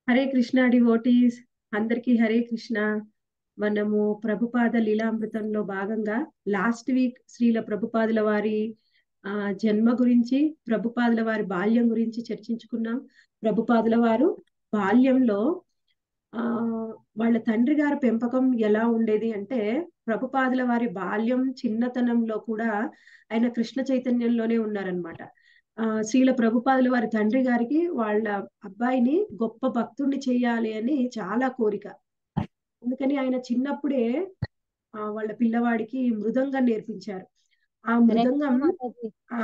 Hare Krishna devotees అందరికీ హరే కృష్ణ మనము ప్రభుపాద లీలామృతంలో భాగంగా లాస్ట్ వీక్ శ్రీల ప్రభుపాదుల వారి ఆ జన్మ గురించి ప్రభుపాదుల వారి బాల్యం గురించి చర్చించుకున్నాం ప్రభుపాదుల వారు బాల్యంలో ఆ వాళ్ళ తండ్రి గారి పెంపకం ఎలా ఉండేది అంటే ప్రభుపాదుల వారి బాల్యం చిన్నతనంలో కూడా ఆయన కృష్ణ చైతన్యంలోనే ఉన్నారనమాట ఆ శ్రీల ప్రభుపాదుల వారి తండ్రి గారికి వాళ్ళ అబ్బాయిని గొప్ప భక్తుడిని చేయాలి అని చాలా కోరిక అందుకని ఆయన చిన్నప్పుడే ఆ వాళ్ళ పిల్లవాడికి మృదంగం నేర్పించారు ఆ మృదంగం ఆ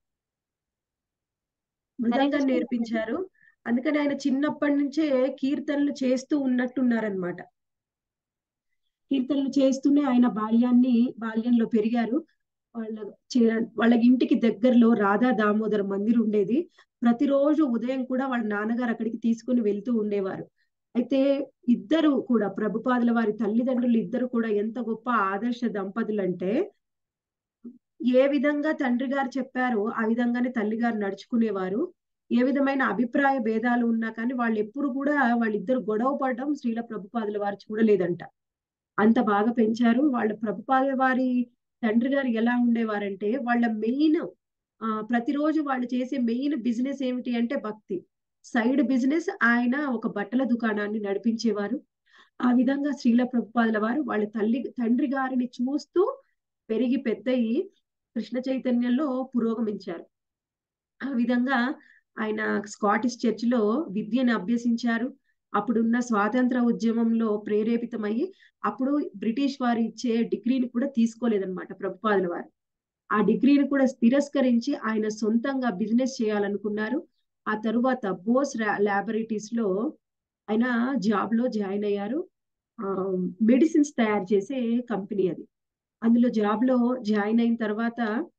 మృదంగం నేర్పించారు అందుకని ఆయన చిన్నప్పటి నుంచే కీర్తనలు చేస్తూ ఉన్నట్టున్నారనమాట కీర్తనలు చేస్తూనే ఆయన బాల్యాన్ని బాల్యంలో పెరిగారు వాళ్ళ వాళ్ళ ఇంటికి దగ్గరలో రాధా దామోదర మందిర్ ఉండేది ప్రతిరోజు ఉదయం కూడా వాళ్ళ నాన్నగారు అక్కడికి తీసుకుని వెళ్తూ ఉండేవారు అయితే ఇద్దరు కూడా ప్రభుపాదుల వారి తల్లిదండ్రులు ఇద్దరు కూడా ఎంత గొప్ప ఆదర్శ దంపతులు అంటే ఏ విధంగా తండ్రి గారు చెప్పారో ఆ విధంగానే తల్లి గారు నడుచుకునేవారు ఏ విధమైన అభిప్రాయ భేదాలు ఉన్నా కానీ వాళ్ళు ఎప్పుడు కూడా వాళ్ళిద్దరు గొడవ పడడం శ్రీల ప్రభుపాదుల వారు చూడలేదంట అంత బాగా పెంచారు వాళ్ళ ప్రభుపాదుల వారి తండ్రి గారు ఎలా ఉండేవారంటే వాళ్ళ మెయిన్ ఆ ప్రతిరోజు వాళ్ళు చేసే మెయిన్ బిజినెస్ ఏమిటి అంటే భక్తి సైడ్ బిజినెస్ ఆయన ఒక బట్టల దుకాణాన్ని నడిపించేవారు ఆ విధంగా శ్రీల ప్రభుపాదుల వారు వాళ్ళ తల్లి తండ్రి గారిని చూస్తూ పెరిగి పెద్దయి కృష్ణ చైతన్యంలో పురోగమించారు ఆ విధంగా ఆయన స్కాటిష్ చర్చిలో విద్యను అభ్యసించారు అప్పుడున్న స్వాతంత్ర ఉద్యమంలో ప్రేరేపితమయ్యి అప్పుడు బ్రిటిష్ వారు ఇచ్చే డిగ్రీని కూడా తీసుకోలేదన్నమాట ప్రభుపాదుల వారు ఆ డిగ్రీని కూడా తిరస్కరించి ఆయన సొంతంగా బిజినెస్ చేయాలనుకున్నారు ఆ తరువాత బోస్ ల్యాబొరేటరీస్ లో ఆయన జాబ్ లో జాయిన్ అయ్యారు మెడిసిన్స్ తయారు చేసే కంపెనీ అది అందులో జాబ్ లో జాయిన్ అయిన తర్వాత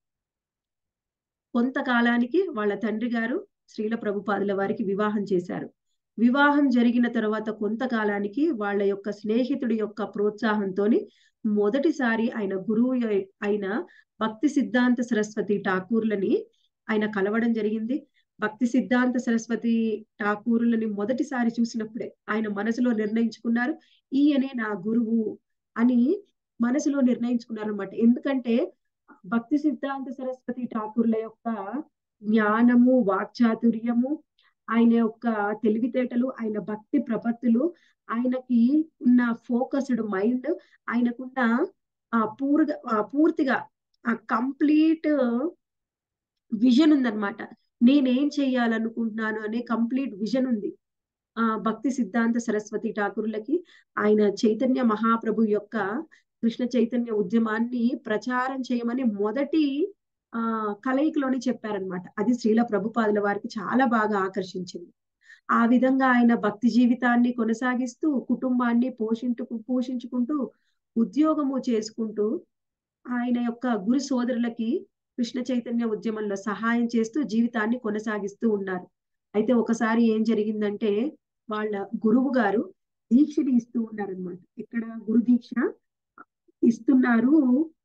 కొంతకాలానికి వాళ్ళ తండ్రి గారు శ్రీల ప్రభుపాదుల వారికి వివాహం చేశారు వివాహం జరిగిన తర్వాత కొంతకాలానికి వాళ్ళ యొక్క స్నేహితుడి యొక్క ప్రోత్సాహంతో మొదటిసారి ఆయన గురువు అయిన భక్తి సిద్ధాంత సరస్వతి ఠాకూర్లని ఆయన కలవడం జరిగింది భక్తి సిద్ధాంత సరస్వతి ఠాకూరులని మొదటిసారి చూసినప్పుడే ఆయన మనసులో నిర్ణయించుకున్నారు ఈయనే నా గురువు అని మనసులో నిర్ణయించుకున్నారు అనమాట ఎందుకంటే భక్తి సిద్ధాంత సరస్వతి ఠాకూర్ల యొక్క జ్ఞానము వాక్చాతుర్యము ఆయన యొక్క తెలివితేటలు ఆయన భక్తి ప్రపత్తులు ఆయనకి ఉన్న ఫోకస్డ్ మైండ్ ఆయనకున్న ఆ పూర్గ పూర్తిగా ఆ కంప్లీట్ విజన్ ఉందన్నమాట నేనేం చెయ్యాలనుకుంటున్నాను అనే కంప్లీట్ విజన్ ఉంది ఆ భక్తి సిద్ధాంత సరస్వతి ఠాకూర్లకి ఆయన చైతన్య మహాప్రభు యొక్క కృష్ణ చైతన్య ఉద్యమాన్ని ప్రచారం చేయమని మొదటి ఆ కలయికలోనే చెప్పారనమాట అది శ్రీల ప్రభుపాదుల వారికి చాలా బాగా ఆకర్షించింది ఆ విధంగా ఆయన భక్తి జీవితాన్ని కొనసాగిస్తూ కుటుంబాన్ని పోషించు పోషించుకుంటూ ఉద్యోగము చేసుకుంటూ ఆయన యొక్క గురు సోదరులకి కృష్ణ చైతన్య ఉద్యమంలో సహాయం చేస్తూ జీవితాన్ని కొనసాగిస్తూ ఉన్నారు అయితే ఒకసారి ఏం జరిగిందంటే వాళ్ళ గురువు గారు దీక్షని ఇస్తూ ఉన్నారనమాట ఇక్కడ గురు దీక్ష ఇస్తున్నారు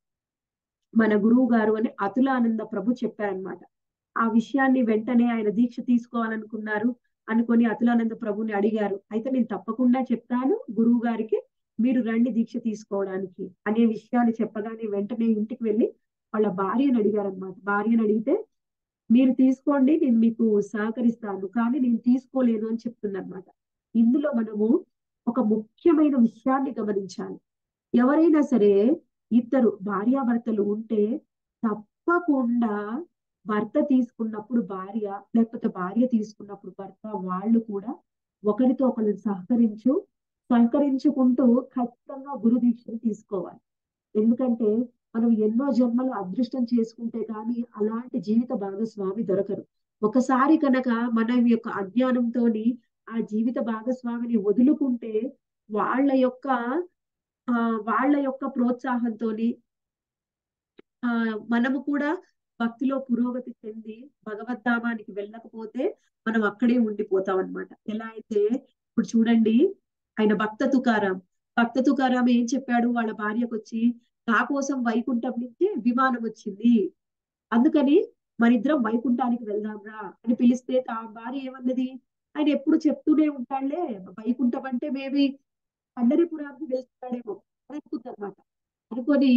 మన గురువు గారు అని అతులానంద ప్రభు చెప్పారనమాట ఆ విషయాన్ని వెంటనే ఆయన దీక్ష తీసుకోవాలనుకున్నారు అనుకొని అతులానంద ప్రభుని అడిగారు అయితే నేను తప్పకుండా చెప్తాను గురువు గారికి మీరు రండి దీక్ష తీసుకోవడానికి అనే విషయాన్ని చెప్పగానే వెంటనే ఇంటికి వెళ్ళి వాళ్ళ భార్యను అడిగారనమాట భార్యను అడిగితే మీరు తీసుకోండి నేను మీకు సహకరిస్తాను కానీ నేను తీసుకోలేను అని చెప్తుందన్నమాట ఇందులో మనము ఒక ముఖ్యమైన విషయాన్ని గమనించాలి ఎవరైనా సరే ఇద్దరు భార్యాభర్తలు ఉంటే తప్పకుండా భర్త తీసుకున్నప్పుడు భార్య లేకపోతే భార్య తీసుకున్నప్పుడు భర్త వాళ్ళు కూడా ఒకరితో ఒకరు సహకరించు సహకరించుకుంటూ ఖచ్చితంగా గురు దీక్షను తీసుకోవాలి ఎందుకంటే మనం ఎన్నో జన్మలు అదృష్టం చేసుకుంటే కానీ అలాంటి జీవిత భాగస్వామి దొరకరు ఒకసారి కనుక మన యొక్క అజ్ఞానంతో ఆ జీవిత భాగస్వామిని వదులుకుంటే వాళ్ళ యొక్క ఆ వాళ్ళ యొక్క ప్రోత్సాహంతో ఆ మనము కూడా భక్తిలో పురోగతి చెంది భగవద్ధామానికి వెళ్ళకపోతే మనం అక్కడే ఉండిపోతాం అనమాట ఎలా అయితే ఇప్పుడు చూడండి ఆయన భక్త తుకారాం భక్త తుకారాం ఏం చెప్పాడు వాళ్ళ భార్యకు వచ్చి నా కోసం వైకుంఠం నుంచి విమానం వచ్చింది అందుకని మనిద్దరం వైకుంఠానికి వెళ్దాంరా అని పిలిస్తే తా భార్య ఏమన్నది ఆయన ఎప్పుడు చెప్తూనే ఉంటాడులే వైకుంఠం అంటే మేబీ పండరిపురానికి వెళ్తాడేమో అని అనుకుందనమాట అనుకొని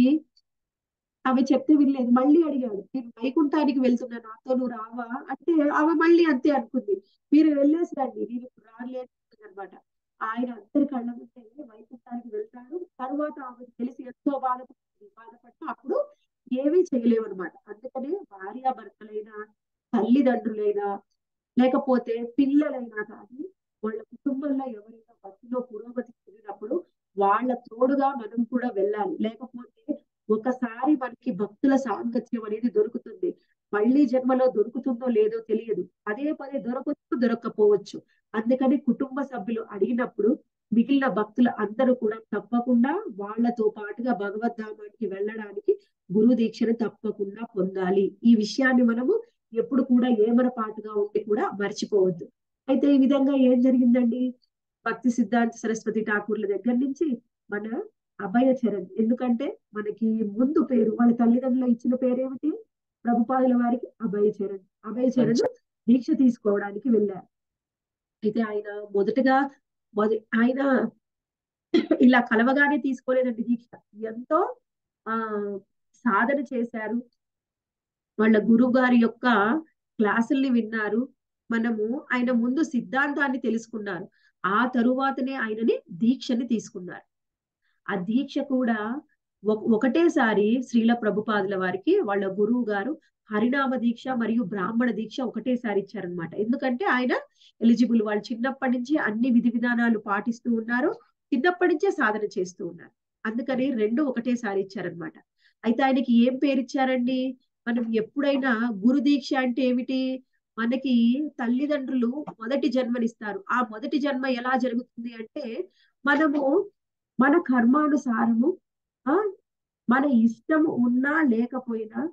ఆమె చెప్తే వినలేదు మళ్ళీ అడిగాడు నేను వైకుంఠానికి వెళ్తున్నా నాతో నువ్వు రావా అంటే ఆమె మళ్ళీ అంతే అనుకుంది మీరు వెళ్ళేసి రండి నేను ఇప్పుడు రాలేదు అనమాట ఆయన అందరి కళ్ళ ముందే వైకుంఠానికి వెళ్తాడు తర్వాత ఆమె తెలిసి ఎంతో బాధపడుతుంది బాధపడితే అప్పుడు ఏమీ చేయలేవు అనమాట అందుకనే భార్యాభర్తలైనా తల్లిదండ్రులైనా లేకపోతే పిల్లలైనా కానీ వాళ్ళ కుటుంబంలో ఎవరైనా భక్తిలో పురోగతి చెందినప్పుడు వాళ్ళ తోడుగా మనం కూడా వెళ్ళాలి లేకపోతే ఒకసారి మనకి భక్తుల సాంగత్యం అనేది దొరుకుతుంది మళ్ళీ జన్మలో దొరుకుతుందో లేదో తెలియదు పదే పదే దొరకవచ్చు దొరక్కపోవచ్చు అందుకని కుటుంబ సభ్యులు అడిగినప్పుడు మిగిలిన భక్తులు అందరూ కూడా తప్పకుండా వాళ్ళతో పాటుగా భగవద్ధామానికి వెళ్ళడానికి గురు దీక్షను తప్పకుండా పొందాలి ఈ విషయాన్ని మనము ఎప్పుడు కూడా ఏమరపాటుగా ఉండి కూడా మర్చిపోవద్దు అయితే ఈ విధంగా ఏం జరిగిందండి భక్తి సిద్ధాంత సరస్వతి ఠాకూర్ల దగ్గర నుంచి మన అభయ చరణ్ ఎందుకంటే మనకి ముందు పేరు వాళ్ళ తల్లిదండ్రులు ఇచ్చిన పేరేమిటి ప్రభుపాదుల వారికి అభయ చరణ్ అభయ చరణ్ దీక్ష తీసుకోవడానికి వెళ్ళారు అయితే ఆయన మొదటగా మొద ఆయన ఇలా కలవగానే తీసుకోలేదండి దీక్ష ఎంతో ఆ సాధన చేశారు వాళ్ళ గురువు గారి యొక్క క్లాసుల్ని విన్నారు మనము ఆయన ముందు సిద్ధాంతాన్ని తెలుసుకున్నారు ఆ తరువాతనే ఆయనని దీక్షని తీసుకున్నారు ఆ దీక్ష కూడా ఒకటేసారి శ్రీల ప్రభుపాదుల వారికి వాళ్ళ గురువు గారు హరినామ దీక్ష మరియు బ్రాహ్మణ దీక్ష ఒకటేసారి ఇచ్చారనమాట ఎందుకంటే ఆయన ఎలిజిబుల్ వాళ్ళు చిన్నప్పటి నుంచి అన్ని విధి విధానాలు పాటిస్తూ ఉన్నారు చిన్నప్పటి నుంచే సాధన చేస్తూ ఉన్నారు అందుకని రెండు ఒకటేసారి ఇచ్చారనమాట అయితే ఆయనకి ఏం పేరు ఇచ్చారండి మనం ఎప్పుడైనా గురు దీక్ష అంటే ఏమిటి మనకి తల్లిదండ్రులు మొదటి జన్మనిస్తారు ఆ మొదటి జన్మ ఎలా జరుగుతుంది అంటే మనము మన కర్మానుసారము ఆ మన ఇష్టం ఉన్నా లేకపోయినా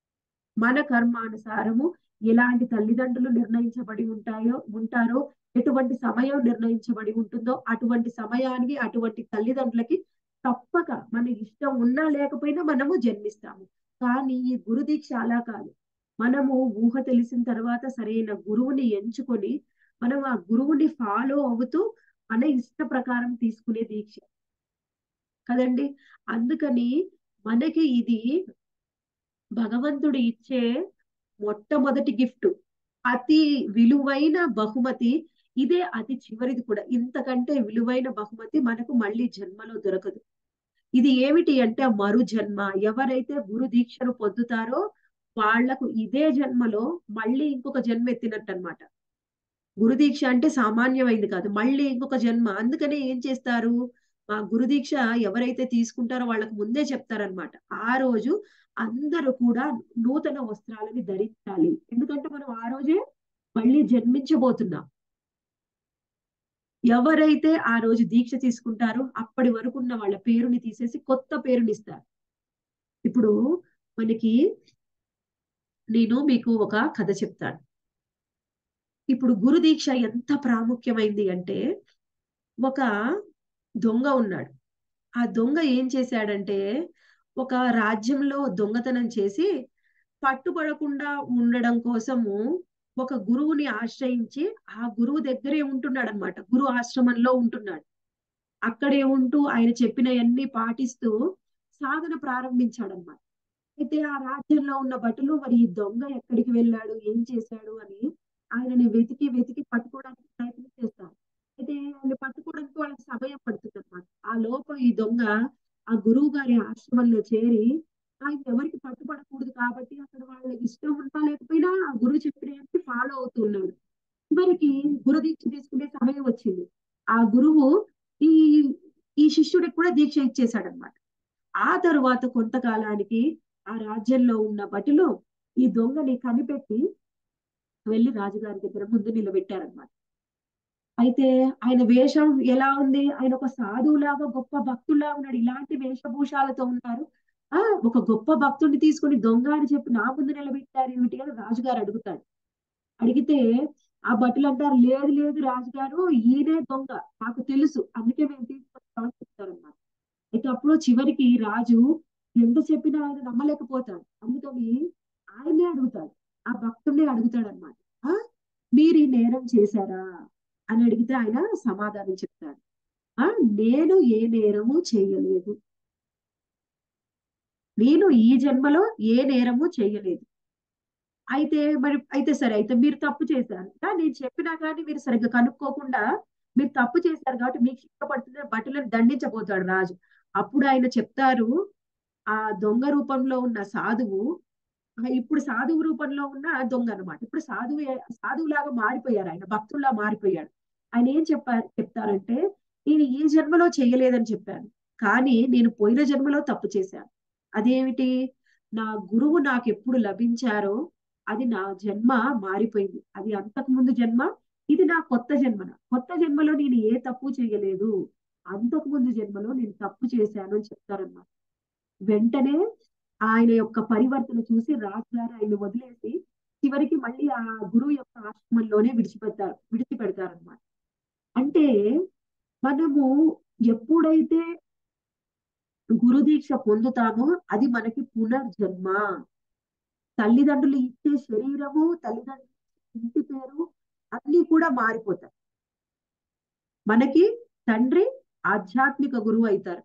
మన కర్మానుసారము ఎలాంటి తల్లిదండ్రులు నిర్ణయించబడి ఉంటాయో ఉంటారో ఎటువంటి సమయం నిర్ణయించబడి ఉంటుందో అటువంటి సమయానికి అటువంటి తల్లిదండ్రులకి తప్పక మన ఇష్టం ఉన్నా లేకపోయినా మనము జన్మిస్తాము కానీ ఈ గురు దీక్ష అలా కాదు మనము ఊహ తెలిసిన తర్వాత సరైన గురువుని ఎంచుకొని మనం ఆ గురువుని ఫాలో అవుతూ మన ఇష్ట ప్రకారం తీసుకునే దీక్ష కదండి అందుకని మనకి ఇది భగవంతుడు ఇచ్చే మొట్టమొదటి గిఫ్ట్ అతి విలువైన బహుమతి ఇదే అతి చివరిది కూడా ఇంతకంటే విలువైన బహుమతి మనకు మళ్ళీ జన్మలో దొరకదు ఇది ఏమిటి అంటే మరు జన్మ ఎవరైతే గురు దీక్షను పొందుతారో వాళ్లకు ఇదే జన్మలో మళ్ళీ ఇంకొక జన్మ ఎత్తినట్టు అనమాట గురు దీక్ష అంటే సామాన్యమైంది కాదు మళ్ళీ ఇంకొక జన్మ అందుకనే ఏం చేస్తారు మా గురు దీక్ష ఎవరైతే తీసుకుంటారో వాళ్ళకు ముందే చెప్తారనమాట ఆ రోజు అందరూ కూడా నూతన వస్త్రాలని ధరించాలి ఎందుకంటే మనం ఆ రోజే మళ్ళీ జన్మించబోతున్నాం ఎవరైతే ఆ రోజు దీక్ష తీసుకుంటారో అప్పటి వరకు ఉన్న వాళ్ళ పేరుని తీసేసి కొత్త పేరుని ఇస్తారు ఇప్పుడు మనకి నేను మీకు ఒక కథ చెప్తాను ఇప్పుడు గురు దీక్ష ఎంత ప్రాముఖ్యమైంది అంటే ఒక దొంగ ఉన్నాడు ఆ దొంగ ఏం చేశాడంటే ఒక రాజ్యంలో దొంగతనం చేసి పట్టుబడకుండా ఉండడం కోసము ఒక గురువుని ఆశ్రయించి ఆ గురువు దగ్గరే ఉంటున్నాడు అనమాట గురు ఆశ్రమంలో ఉంటున్నాడు అక్కడే ఉంటూ ఆయన చెప్పినవన్నీ పాటిస్తూ సాధన ప్రారంభించాడనమాట అయితే ఆ రాజ్యంలో ఉన్న భటులు మరి ఈ దొంగ ఎక్కడికి వెళ్ళాడు ఏం చేశాడు అని ఆయనని వెతికి వెతికి పట్టుకోవడానికి ప్రయత్నం చేస్తారు అయితే ఆయన పట్టుకోవడానికి వాళ్ళకి సమయం పడుతుంది అనమాట ఆ లోపం ఈ దొంగ ఆ గురువు గారి ఆశ్రమంలో చేరి ఆయన ఎవరికి పట్టుబడకూడదు కాబట్టి అక్కడ వాళ్ళకి ఇష్టం ఉన్నా లేకపోయినా ఆ గురువు చెప్పినవి ఫాలో అవుతున్నాడు చివరికి గురు దీక్ష తీసుకునే సమయం వచ్చింది ఆ గురువు ఈ ఈ శిష్యుడికి కూడా దీక్ష ఇచ్చేశాడనమాట ఆ తరువాత కొంతకాలానికి ఆ రాజ్యంలో ఉన్న భటులు ఈ దొంగని కనిపెట్టి వెళ్ళి రాజుగారి దగ్గర ముందు నిలబెట్టారనమాట అయితే ఆయన వేషం ఎలా ఉంది ఆయన ఒక సాధువులాగా గొప్ప భక్తులా ఉన్నాడు ఇలాంటి వేషభూషాలతో ఉన్నారు ఆ ఒక గొప్ప భక్తుడిని తీసుకుని దొంగ అని చెప్పి నా ముందు నిలబెట్టారు ఏమిటి అని రాజుగారు అడుగుతాడు అడిగితే ఆ భటులు అంటారు లేదు లేదు రాజుగారు ఈయనే దొంగ మాకు తెలుసు అందుకే మేము తీసుకొస్తామని చెప్తారన్నమాట అయితే అప్పుడు చివరికి రాజు ఎంత చెప్పినా ఆయన నమ్మలేకపోతాడు అందుకని ఆయనే అడుగుతాడు ఆ భక్తుడిని అడుగుతాడు అనమాట మీరు ఈ నేరం చేశారా అని అడిగితే ఆయన సమాధానం చెప్తాడు ఆ నేను ఏ నేరము చేయలేదు నేను ఈ జన్మలో ఏ నేరము చేయలేదు అయితే మరి అయితే సరే అయితే మీరు తప్పు చేశారు ఆ, నేను చెప్పినా కానీ మీరు సరిగ్గా కనుక్కోకుండా మీరు తప్పు చేశారు కాబట్టి మీకు శిక్ష పడుతుంది బట్టలను దండించబోతాడు రాజు అప్పుడు ఆయన చెప్తారు ఆ దొంగ రూపంలో ఉన్న సాధువు ఆ, ఇప్పుడు సాధువు రూపంలో ఉన్న దొంగ అన్నమాట ఇప్పుడు సాధువు సాధువులాగా మారిపోయారు ఆయన భక్తుల్లా మారిపోయాడు ఆయన ఏం చెప్పారు చెప్తారంటే నేను ఈ జన్మలో చేయలేదని చెప్పాను కానీ నేను పోయిన జన్మలో తప్పు చేశాను అదేమిటి నా గురువు నాకు ఎప్పుడు లభించారో అది నా జన్మ మారిపోయింది అది అంతకు ముందు జన్మ ఇది నా కొత్త జన్మన కొత్త జన్మలో నేను ఏ తప్పు చేయలేదు అంతకు ముందు జన్మలో నేను తప్పు చేశాను అని చెప్తారన్నమాట వెంటనే ఆయన యొక్క పరివర్తన చూసి రాజుగారు ఆయన వదిలేసి చివరికి మళ్ళీ ఆ గురువు యొక్క ఆశ్రమంలోనే విడిచిపెడతారు విడిచిపెడతారన్నమాట అంటే మనము ఎప్పుడైతే గురు దీక్ష పొందుతామో అది మనకి పునర్జన్మ తల్లిదండ్రులు ఇచ్చే శరీరము తల్లిదండ్రులు ఇంటి పేరు అన్ని కూడా మారిపోతాయి మనకి తండ్రి ఆధ్యాత్మిక గురువు అవుతారు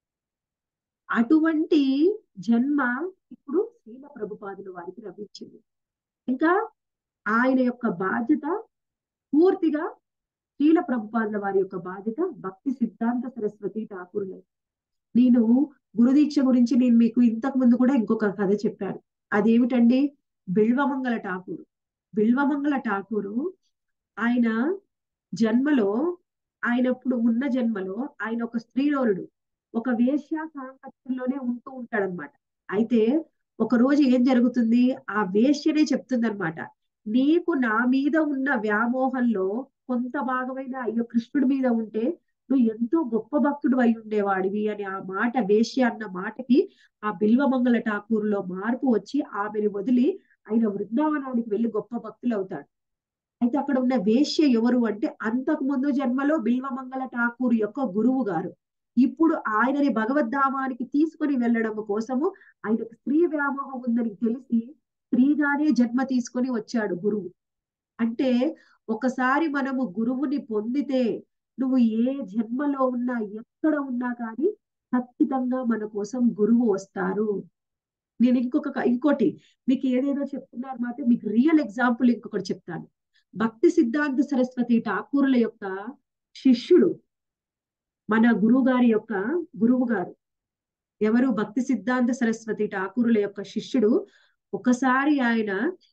అటువంటి జన్మ ఇప్పుడు శ్రీల ప్రభుపాదుల వారికి లభించింది ఇంకా ఆయన యొక్క బాధ్యత పూర్తిగా శ్రీల ప్రభుపాదుల వారి యొక్క బాధ్యత భక్తి సిద్ధాంత సరస్వతి ఠాకూరులే నేను గురుదీక్ష గురించి నేను మీకు ఇంతకు ముందు కూడా ఇంకొక కథ చెప్పాను అదేమిటండి బిల్వమంగళ ఠాకూరు బిల్వమంగళ ఠాకూరు ఆయన జన్మలో ఆయన ఇప్పుడు ఉన్న జన్మలో ఆయన ఒక స్త్రీలోనుడు ఒక వేశ్య సాంగత్యంలోనే ఉంటూ ఉంటాడనమాట అయితే ఒక రోజు ఏం జరుగుతుంది ఆ వేశ్యనే చెప్తుందన్నమాట నీకు నా మీద ఉన్న వ్యామోహంలో కొంత భాగమైన అయ్యో కృష్ణుడి మీద ఉంటే నువ్వు ఎంతో గొప్ప భక్తుడు అయి ఉండేవాడివి అని ఆ మాట వేశ్య అన్న మాటకి ఆ బిల్వమంగళ ఠాకూరులో మార్పు వచ్చి ఆమెను వదిలి ఆయన వృందావనానికి వెళ్ళి గొప్ప భక్తులు అవుతాడు అయితే అక్కడ ఉన్న వేశ్య ఎవరు అంటే అంతకు ముందు జన్మలో బిల్వమంగళ ఠాకూర్ యొక్క గురువు గారు ఇప్పుడు ఆయనని భగవద్ధామానికి తీసుకొని వెళ్ళడం కోసము ఆయనకు స్త్రీ వ్యామోహం ఉందని తెలిసి స్త్రీగానే జన్మ తీసుకొని వచ్చాడు గురువు అంటే ఒకసారి మనము గురువుని పొందితే నువ్వు ఏ జన్మలో ఉన్నా ఎక్కడ ఉన్నా కానీ ఖచ్చితంగా మన కోసం గురువు వస్తారు నేను ఇంకొక ఇంకోటి మీకు ఏదేదో చెప్తున్నారు మాట మీకు రియల్ ఎగ్జాంపుల్ ఇంకొకటి చెప్తాను భక్తి సిద్ధాంత సరస్వతి ఠాకూరుల యొక్క శిష్యుడు మన గురువు గారి యొక్క గురువు గారు ఎవరు భక్తి సిద్ధాంత సరస్వతి ఠాకూరుల యొక్క శిష్యుడు ఒకసారి ఆయన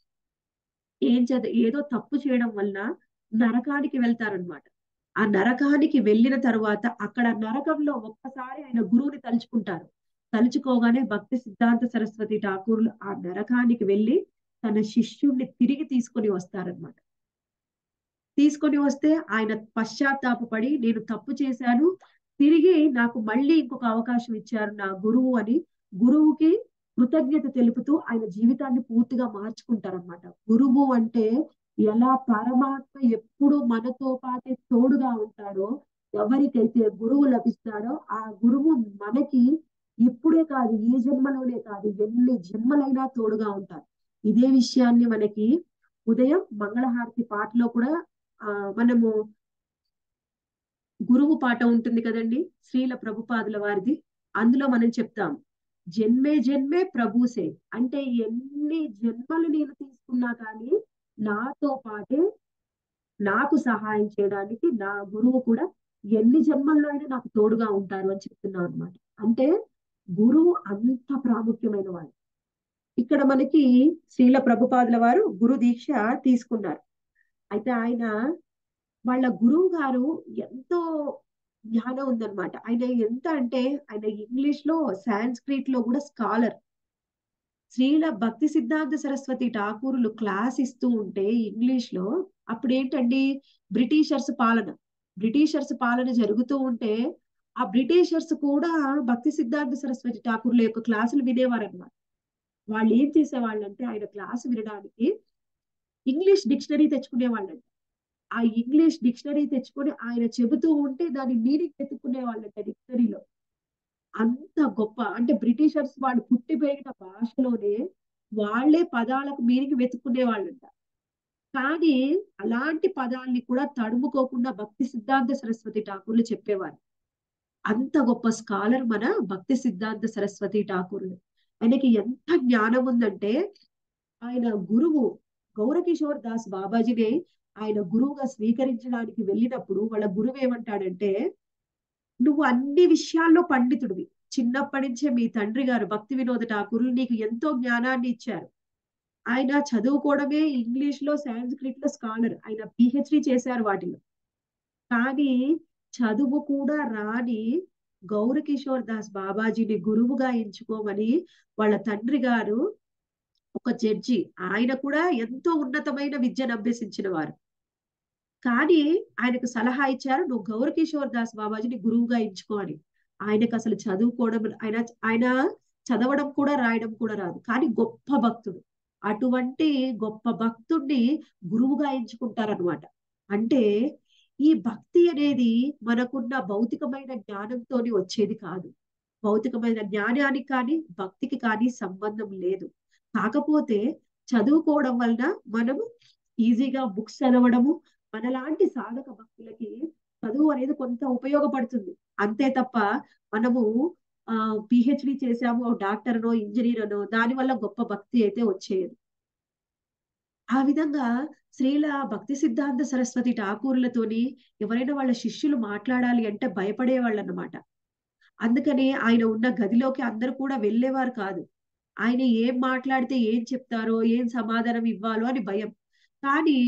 ఏం చద ఏదో తప్పు చేయడం వలన నరకానికి వెళ్తారనమాట ఆ నరకానికి వెళ్ళిన తర్వాత అక్కడ నరకంలో ఒక్కసారి ఆయన గురువుని తలుచుకుంటారు తలుచుకోగానే భక్తి సిద్ధాంత సరస్వతి ఠాకూర్లు ఆ నరకానికి వెళ్ళి తన శిష్యుణ్ణి తిరిగి తీసుకొని వస్తారనమాట తీసుకొని వస్తే ఆయన పశ్చాత్తాపడి నేను తప్పు చేశాను తిరిగి నాకు మళ్ళీ ఇంకొక అవకాశం ఇచ్చారు నా గురువు అని గురువుకి కృతజ్ఞత తెలుపుతూ ఆయన జీవితాన్ని పూర్తిగా మార్చుకుంటారనమాట గురువు అంటే ఎలా పరమాత్మ ఎప్పుడు మనతో పాటే తోడుగా ఉంటాడో ఎవరికైతే గురువు లభిస్తాడో ఆ గురువు మనకి ఇప్పుడే కాదు ఈ జన్మలోనే కాదు ఎన్ని జన్మలైనా తోడుగా ఉంటారు ఇదే విషయాన్ని మనకి ఉదయం మంగళహారతి పాటలో కూడా ఆ మనము గురువు పాట ఉంటుంది కదండి శ్రీల ప్రభుపాదుల వారిది అందులో మనం చెప్తాం జన్మే జన్మే ప్రభుసే అంటే ఎన్ని జన్మలు నేను తీసుకున్నా కానీ నాతో పాటే నాకు సహాయం చేయడానికి నా గురువు కూడా ఎన్ని జన్మల్లో అయినా నాకు తోడుగా ఉంటారు అని చెప్తున్నాం అనమాట అంటే గురువు అంత ప్రాముఖ్యమైన వాడు ఇక్కడ మనకి శ్రీల ప్రభుపాదుల వారు గురు దీక్ష తీసుకున్నారు అయితే ఆయన వాళ్ళ గురువు గారు ఎంతో జ్ఞానం ఉందన్నమాట ఆయన ఎంత అంటే ఆయన ఇంగ్లీష్ లో సాంస్క్రిట్ లో కూడా స్కాలర్ శ్రీల భక్తి సిద్ధాంత సరస్వతి ఠాకూరులు క్లాస్ ఇస్తూ ఉంటే ఇంగ్లీష్ లో అప్పుడు ఏంటండి బ్రిటిషర్స్ పాలన బ్రిటిషర్స్ పాలన జరుగుతూ ఉంటే ఆ బ్రిటిషర్స్ కూడా భక్తి సిద్ధాంత సరస్వతి ఠాకూర్ల యొక్క క్లాసులు వినేవారు అనమాట వాళ్ళు ఏం చేసేవాళ్ళంటే ఆయన క్లాస్ వినడానికి ఇంగ్లీష్ డిక్షనరీ తెచ్చుకునే వాళ్ళంట ఆ ఇంగ్లీష్ డిక్షనరీ తెచ్చుకొని ఆయన చెబుతూ ఉంటే దాని మీనింగ్ ఎత్తుకునే వాళ్ళంట డిక్షనరీలో అంత గొప్ప అంటే బ్రిటిషర్స్ వాళ్ళు పుట్టి పెరిగిన భాషలోనే వాళ్లే పదాలకు మీనింగ్ వెతుక్కునే వాళ్ళంట కానీ అలాంటి పదాల్ని కూడా తడుముకోకుండా భక్తి సిద్ధాంత సరస్వతి ఠాకూర్లు చెప్పేవారు అంత గొప్ప స్కాలర్ మన భక్తి సిద్ధాంత సరస్వతి ఠాకూర్లు ఆయనకి ఎంత జ్ఞానం ఉందంటే ఆయన గురువు గౌరకిషోర్ దాస్ బాబాజీని ఆయన గురువుగా స్వీకరించడానికి వెళ్ళినప్పుడు వాళ్ళ గురువు ఏమంటాడంటే నువ్వు అన్ని విషయాల్లో పండితుడివి చిన్నప్పటి నుంచే మీ తండ్రి గారు భక్తి వినోద ఠాకూర్లు నీకు ఎంతో జ్ఞానాన్ని ఇచ్చారు ఆయన చదువుకోవడమే ఇంగ్లీష్ లో సాంస్క్రిట్ లో స్కాలర్ ఆయన పిహెచ్డి చేశారు వాటిలో కానీ చదువు కూడా రాని గౌరకిషోర్ దాస్ బాబాజీని గురువుగా ఎంచుకోమని వాళ్ళ తండ్రి గారు ఒక జడ్జి ఆయన కూడా ఎంతో ఉన్నతమైన విద్యను అభ్యసించిన వారు కానీ ఆయనకు సలహా ఇచ్చారు నువ్వు గౌరకిషోర్ దాస్ బాబాజీని గురువుగా ఎంచుకో అని ఆయనకు అసలు చదువుకోవడం ఆయన ఆయన చదవడం కూడా రాయడం కూడా రాదు కానీ గొప్ప భక్తుడు అటువంటి గొప్ప భక్తుడిని గురువుగా ఎంచుకుంటారనమాట అంటే ఈ భక్తి అనేది మనకున్న భౌతికమైన జ్ఞానంతో వచ్చేది కాదు భౌతికమైన జ్ఞానానికి కానీ భక్తికి కానీ సంబంధం లేదు కాకపోతే చదువుకోవడం వలన మనము ఈజీగా బుక్స్ చదవడము మనలాంటి సాధక భక్తులకి చదువు అనేది కొంత ఉపయోగపడుతుంది అంతే తప్ప మనము ఆ పిహెచ్డి చేసాము డాక్టర్నో ఇంజనీర్ అనో దాని వల్ల గొప్ప భక్తి అయితే వచ్చేది ఆ విధంగా శ్రీల భక్తి సిద్ధాంత సరస్వతి ఠాకూర్లతోని ఎవరైనా వాళ్ళ శిష్యులు మాట్లాడాలి అంటే భయపడేవాళ్ళు అన్నమాట అందుకని ఆయన ఉన్న గదిలోకి అందరూ కూడా వెళ్ళేవారు కాదు ఆయన ఏం మాట్లాడితే ఏం చెప్తారో ఏం సమాధానం ఇవ్వాలో అని భయం కానీ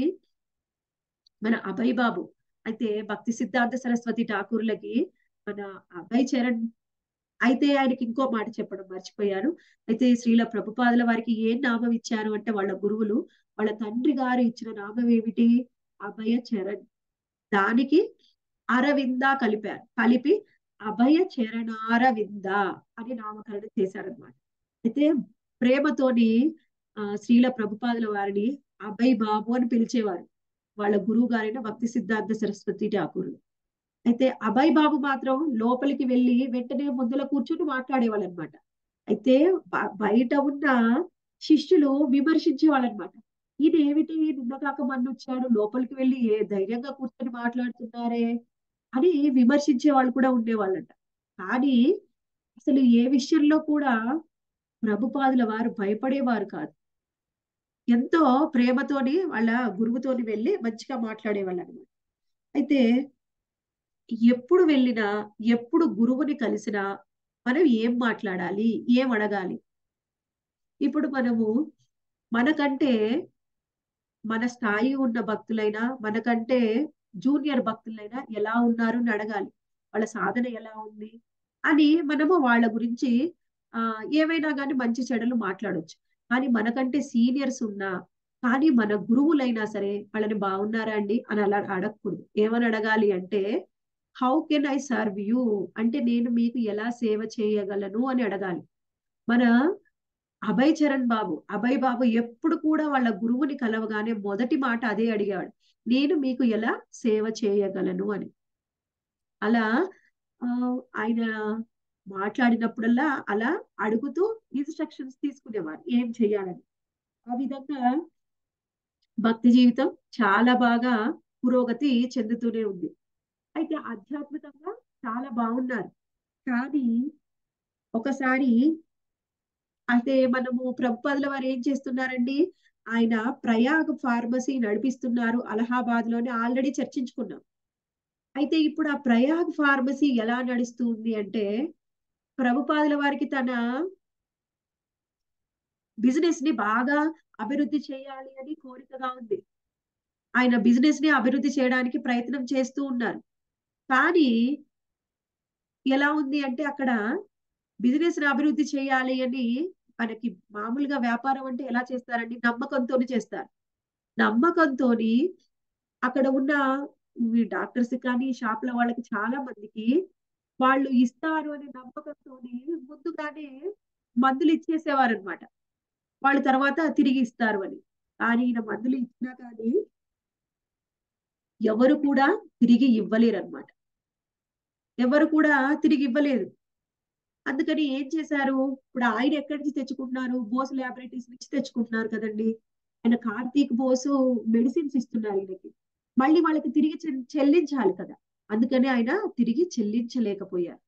మన అభయ్ బాబు అయితే భక్తి సిద్ధాంత సరస్వతి ఠాకూర్లకి మన అభయ్ చరణ్ అయితే ఆయనకి ఇంకో మాట చెప్పడం మర్చిపోయారు అయితే శ్రీల ప్రభుపాదుల వారికి ఏం నామం ఇచ్చారు అంటే వాళ్ళ గురువులు వాళ్ళ తండ్రి గారు ఇచ్చిన నామం ఏమిటి అభయ చరణ్ దానికి అరవింద కలిపారు కలిపి అభయ చరణారవింద అని నామకరణం చేశారనమాట అయితే ప్రేమతోని ఆ శ్రీల ప్రభుపాదుల వారిని అభయ్ బాబు అని పిలిచేవారు వాళ్ళ గురువు గారైన భక్తి సిద్ధాంత సరస్వతి ఠాకూర్లు అయితే అభయ్ బాబు మాత్రం లోపలికి వెళ్ళి వెంటనే ముందులో కూర్చొని మాట్లాడేవాళ్ళు అనమాట అయితే బయట ఉన్న శిష్యులు విమర్శించేవాళ్ళు అనమాట ఇదేమిటి నిన్న కాక మన్ను వచ్చాడు లోపలికి వెళ్ళి ఏ ధైర్యంగా కూర్చొని మాట్లాడుతున్నారే అని విమర్శించే వాళ్ళు కూడా ఉండేవాళ్ళంట కానీ అసలు ఏ విషయంలో కూడా ప్రభుపాదుల వారు భయపడేవారు కాదు ఎంతో ప్రేమతోని వాళ్ళ గురువుతోని వెళ్ళి మంచిగా మాట్లాడేవాళ్ళు అనమాట అయితే ఎప్పుడు వెళ్ళినా ఎప్పుడు గురువుని కలిసినా మనం ఏం మాట్లాడాలి ఏం అడగాలి ఇప్పుడు మనము మనకంటే మన స్థాయి ఉన్న భక్తులైనా మనకంటే జూనియర్ భక్తులైనా ఎలా ఉన్నారు అని అడగాలి వాళ్ళ సాధన ఎలా ఉంది అని మనము వాళ్ళ గురించి ఆ ఏమైనా కానీ మంచి చెడులు మాట్లాడొచ్చు కానీ మనకంటే సీనియర్స్ ఉన్నా కానీ మన గురువులైనా సరే వాళ్ళని బాగున్నారా అండి అని అలా అడగకూడదు ఏమని అడగాలి అంటే how can I serve you అంటే నేను మీకు ఎలా సేవ చేయగలను అని అడగాలి మన అభయ్ చరణ్ బాబు అభయ్ బాబు ఎప్పుడు కూడా వాళ్ళ గురువుని కలవగానే మొదటి మాట అదే అడిగాడు నేను మీకు ఎలా సేవ చేయగలను అని అలా ఆయన మాట్లాడినప్పుడల్లా అలా అడుగుతూ ఇన్స్ట్రక్షన్స్ తీసుకునేవారు ఏం చెయ్యాలని ఆ విధంగా భక్తి జీవితం చాలా బాగా పురోగతి చెందుతూనే ఉంది అయితే ఆధ్యాత్మికంగా చాలా బాగున్నారు కానీ ఒకసారి అయితే మనము ప్రభుపాదుల వారు ఏం చేస్తున్నారండి ఆయన ప్రయాగ్ ఫార్మసీ నడిపిస్తున్నారు అలహాబాద్ లోనే ఆల్రెడీ చర్చించుకున్నాం అయితే ఇప్పుడు ఆ ప్రయాగ్ ఫార్మసీ ఎలా నడుస్తుంది అంటే ప్రభుపాదుల వారికి తన బిజినెస్ ని బాగా అభివృద్ధి చేయాలి అని కోరికగా ఉంది ఆయన బిజినెస్ ని అభివృద్ధి చేయడానికి ప్రయత్నం చేస్తూ ఉన్నారు కానీ ఎలా ఉంది అంటే అక్కడ బిజినెస్ ని అభివృద్ధి చేయాలి అని మనకి మామూలుగా వ్యాపారం అంటే ఎలా చేస్తారండి నమ్మకంతో చేస్తారు నమ్మకంతో అక్కడ ఉన్న డాక్టర్స్ కానీ షాప్ల వాళ్ళకి చాలా మందికి వాళ్ళు ఇస్తారు అనే నమ్మకంతో ముందుగానే మందులు ఇచ్చేసేవారు అనమాట వాళ్ళు తర్వాత తిరిగి ఇస్తారు అని కానీ ఈయన మందులు ఇచ్చినా కానీ ఎవరు కూడా తిరిగి ఇవ్వలేరు అనమాట ఎవరు కూడా తిరిగి ఇవ్వలేదు అందుకని ఏం చేశారు ఇప్పుడు ఆయన ఎక్కడి నుంచి తెచ్చుకుంటున్నారు బోస్ ల్యాబొరేటరీస్ నుంచి తెచ్చుకుంటున్నారు కదండి ఆయన కార్తీక్ బోసు మెడిసిన్స్ ఇస్తున్నారు ఈయనకి మళ్ళీ వాళ్ళకి తిరిగి చె- చెల్లించాలి కదా అందుకని ఆయన తిరిగి చెల్లించలేకపోయారు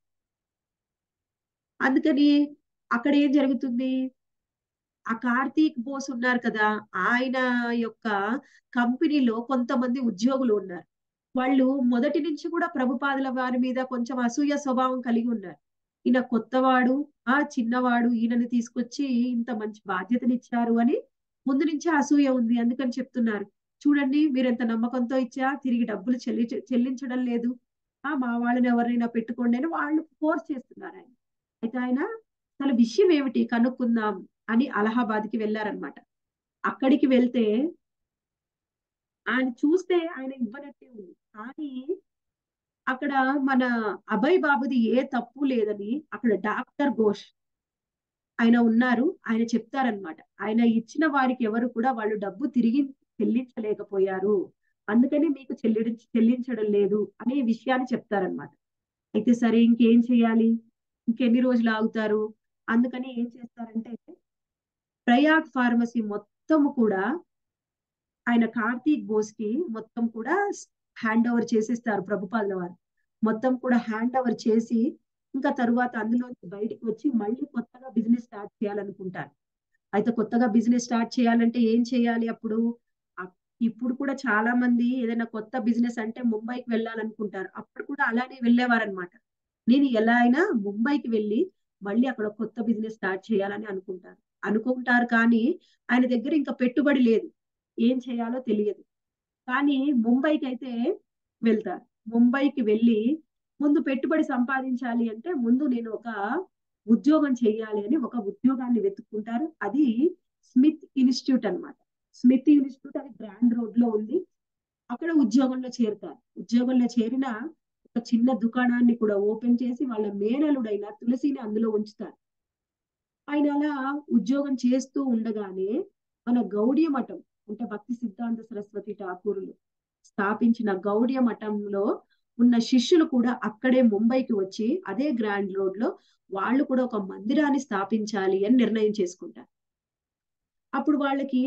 అందుకని అక్కడ ఏం జరుగుతుంది ఆ కార్తీక్ బోస్ ఉన్నారు కదా ఆయన యొక్క కంపెనీలో కొంతమంది ఉద్యోగులు ఉన్నారు వాళ్ళు మొదటి నుంచి కూడా ప్రభుపాదుల వారి మీద కొంచెం అసూయ స్వభావం కలిగి ఉన్నారు ఈయన కొత్తవాడు ఆ చిన్నవాడు ఈయనని తీసుకొచ్చి ఇంత మంచి బాధ్యతనిచ్చారు అని ముందు నుంచే అసూయ ఉంది అందుకని చెప్తున్నారు చూడండి మీరు ఎంత నమ్మకంతో ఇచ్చా తిరిగి డబ్బులు చెల్లి చెల్లించడం లేదు ఆ మా వాళ్ళని ఎవరైనా పెట్టుకోండి అని వాళ్ళు ఫోర్స్ చేస్తున్నారు ఆయన అయితే ఆయన అసలు విషయం ఏమిటి కనుక్కుందాం అని అలహాబాద్కి వెళ్ళారనమాట అక్కడికి వెళ్తే ఆయన చూస్తే ఆయన ఇవ్వనట్టే ఉంది కానీ అక్కడ మన అభయ్ బాబుది ఏ తప్పు లేదని అక్కడ డాక్టర్ ఘోష్ ఆయన ఉన్నారు ఆయన చెప్తారనమాట ఆయన ఇచ్చిన వారికి ఎవరు కూడా వాళ్ళు డబ్బు తిరిగి చెల్లించలేకపోయారు అందుకని మీకు చెల్లి చెల్లించడం లేదు అనే విషయాన్ని చెప్తారనమాట అయితే సరే ఇంకేం చేయాలి ఇంకెన్ని రోజులు ఆగుతారు అందుకని ఏం చేస్తారంటే ప్రయాగ్ ఫార్మసీ మొత్తం కూడా ఆయన కార్తీక్ బోస్ కి మొత్తం కూడా హ్యాండ్ ఓవర్ చేసేస్తారు ప్రభుపాదుల వారు మొత్తం కూడా హ్యాండ్ ఓవర్ చేసి ఇంకా తరువాత అందులో బయటికి వచ్చి మళ్ళీ కొత్తగా బిజినెస్ స్టార్ట్ చేయాలనుకుంటారు అయితే కొత్తగా బిజినెస్ స్టార్ట్ చేయాలంటే ఏం చేయాలి అప్పుడు అప్- ఇప్పుడు కూడా చాలా మంది ఏదైనా కొత్త బిజినెస్ అంటే ముంబైకి వెళ్ళాలనుకుంటారు అప్పుడు కూడా అలానే వెళ్ళేవారనమాట నేను ఎలా అయినా ముంబైకి వెళ్ళి మళ్ళీ అక్కడ కొత్త బిజినెస్ స్టార్ట్ చేయాలని అనుకుంటారు అనుకుంటారు కానీ ఆయన దగ్గర ఇంకా పెట్టుబడి లేదు ఏం చేయాలో తెలియదు కానీ ముంబైకి అయితే వెళ్తారు ముంబైకి వెళ్ళి ముందు పెట్టుబడి సంపాదించాలి అంటే ముందు నేను ఒక ఉద్యోగం చేయాలి అని ఒక ఉద్యోగాన్ని వెతుక్కుంటారు అది స్మిత్ ఇన్స్టిట్యూట్ అన్నమాట స్మిత్ ఇన్స్టిట్యూట్ అది గ్రాండ్ రోడ్ లో ఉంది అక్కడ ఉద్యోగంలో చేరుతారు ఉద్యోగంలో చేరిన ఒక చిన్న దుకాణాన్ని కూడా ఓపెన్ చేసి వాళ్ళ మేనలుడైన తులసిని అందులో ఉంచుతారు ఆయన అలా ఉద్యోగం చేస్తూ ఉండగానే మన గౌడీయ మఠం అంటే భక్తి సిద్ధాంత సరస్వతి ఠాకూరులు స్థాపించిన గౌడీయ మఠంలో ఉన్న శిష్యులు కూడా అక్కడే ముంబైకి వచ్చి అదే గ్రాండ్ రోడ్ లో వాళ్ళు కూడా ఒక మందిరాన్ని స్థాపించాలి అని నిర్ణయం చేసుకుంటారు అప్పుడు వాళ్ళకి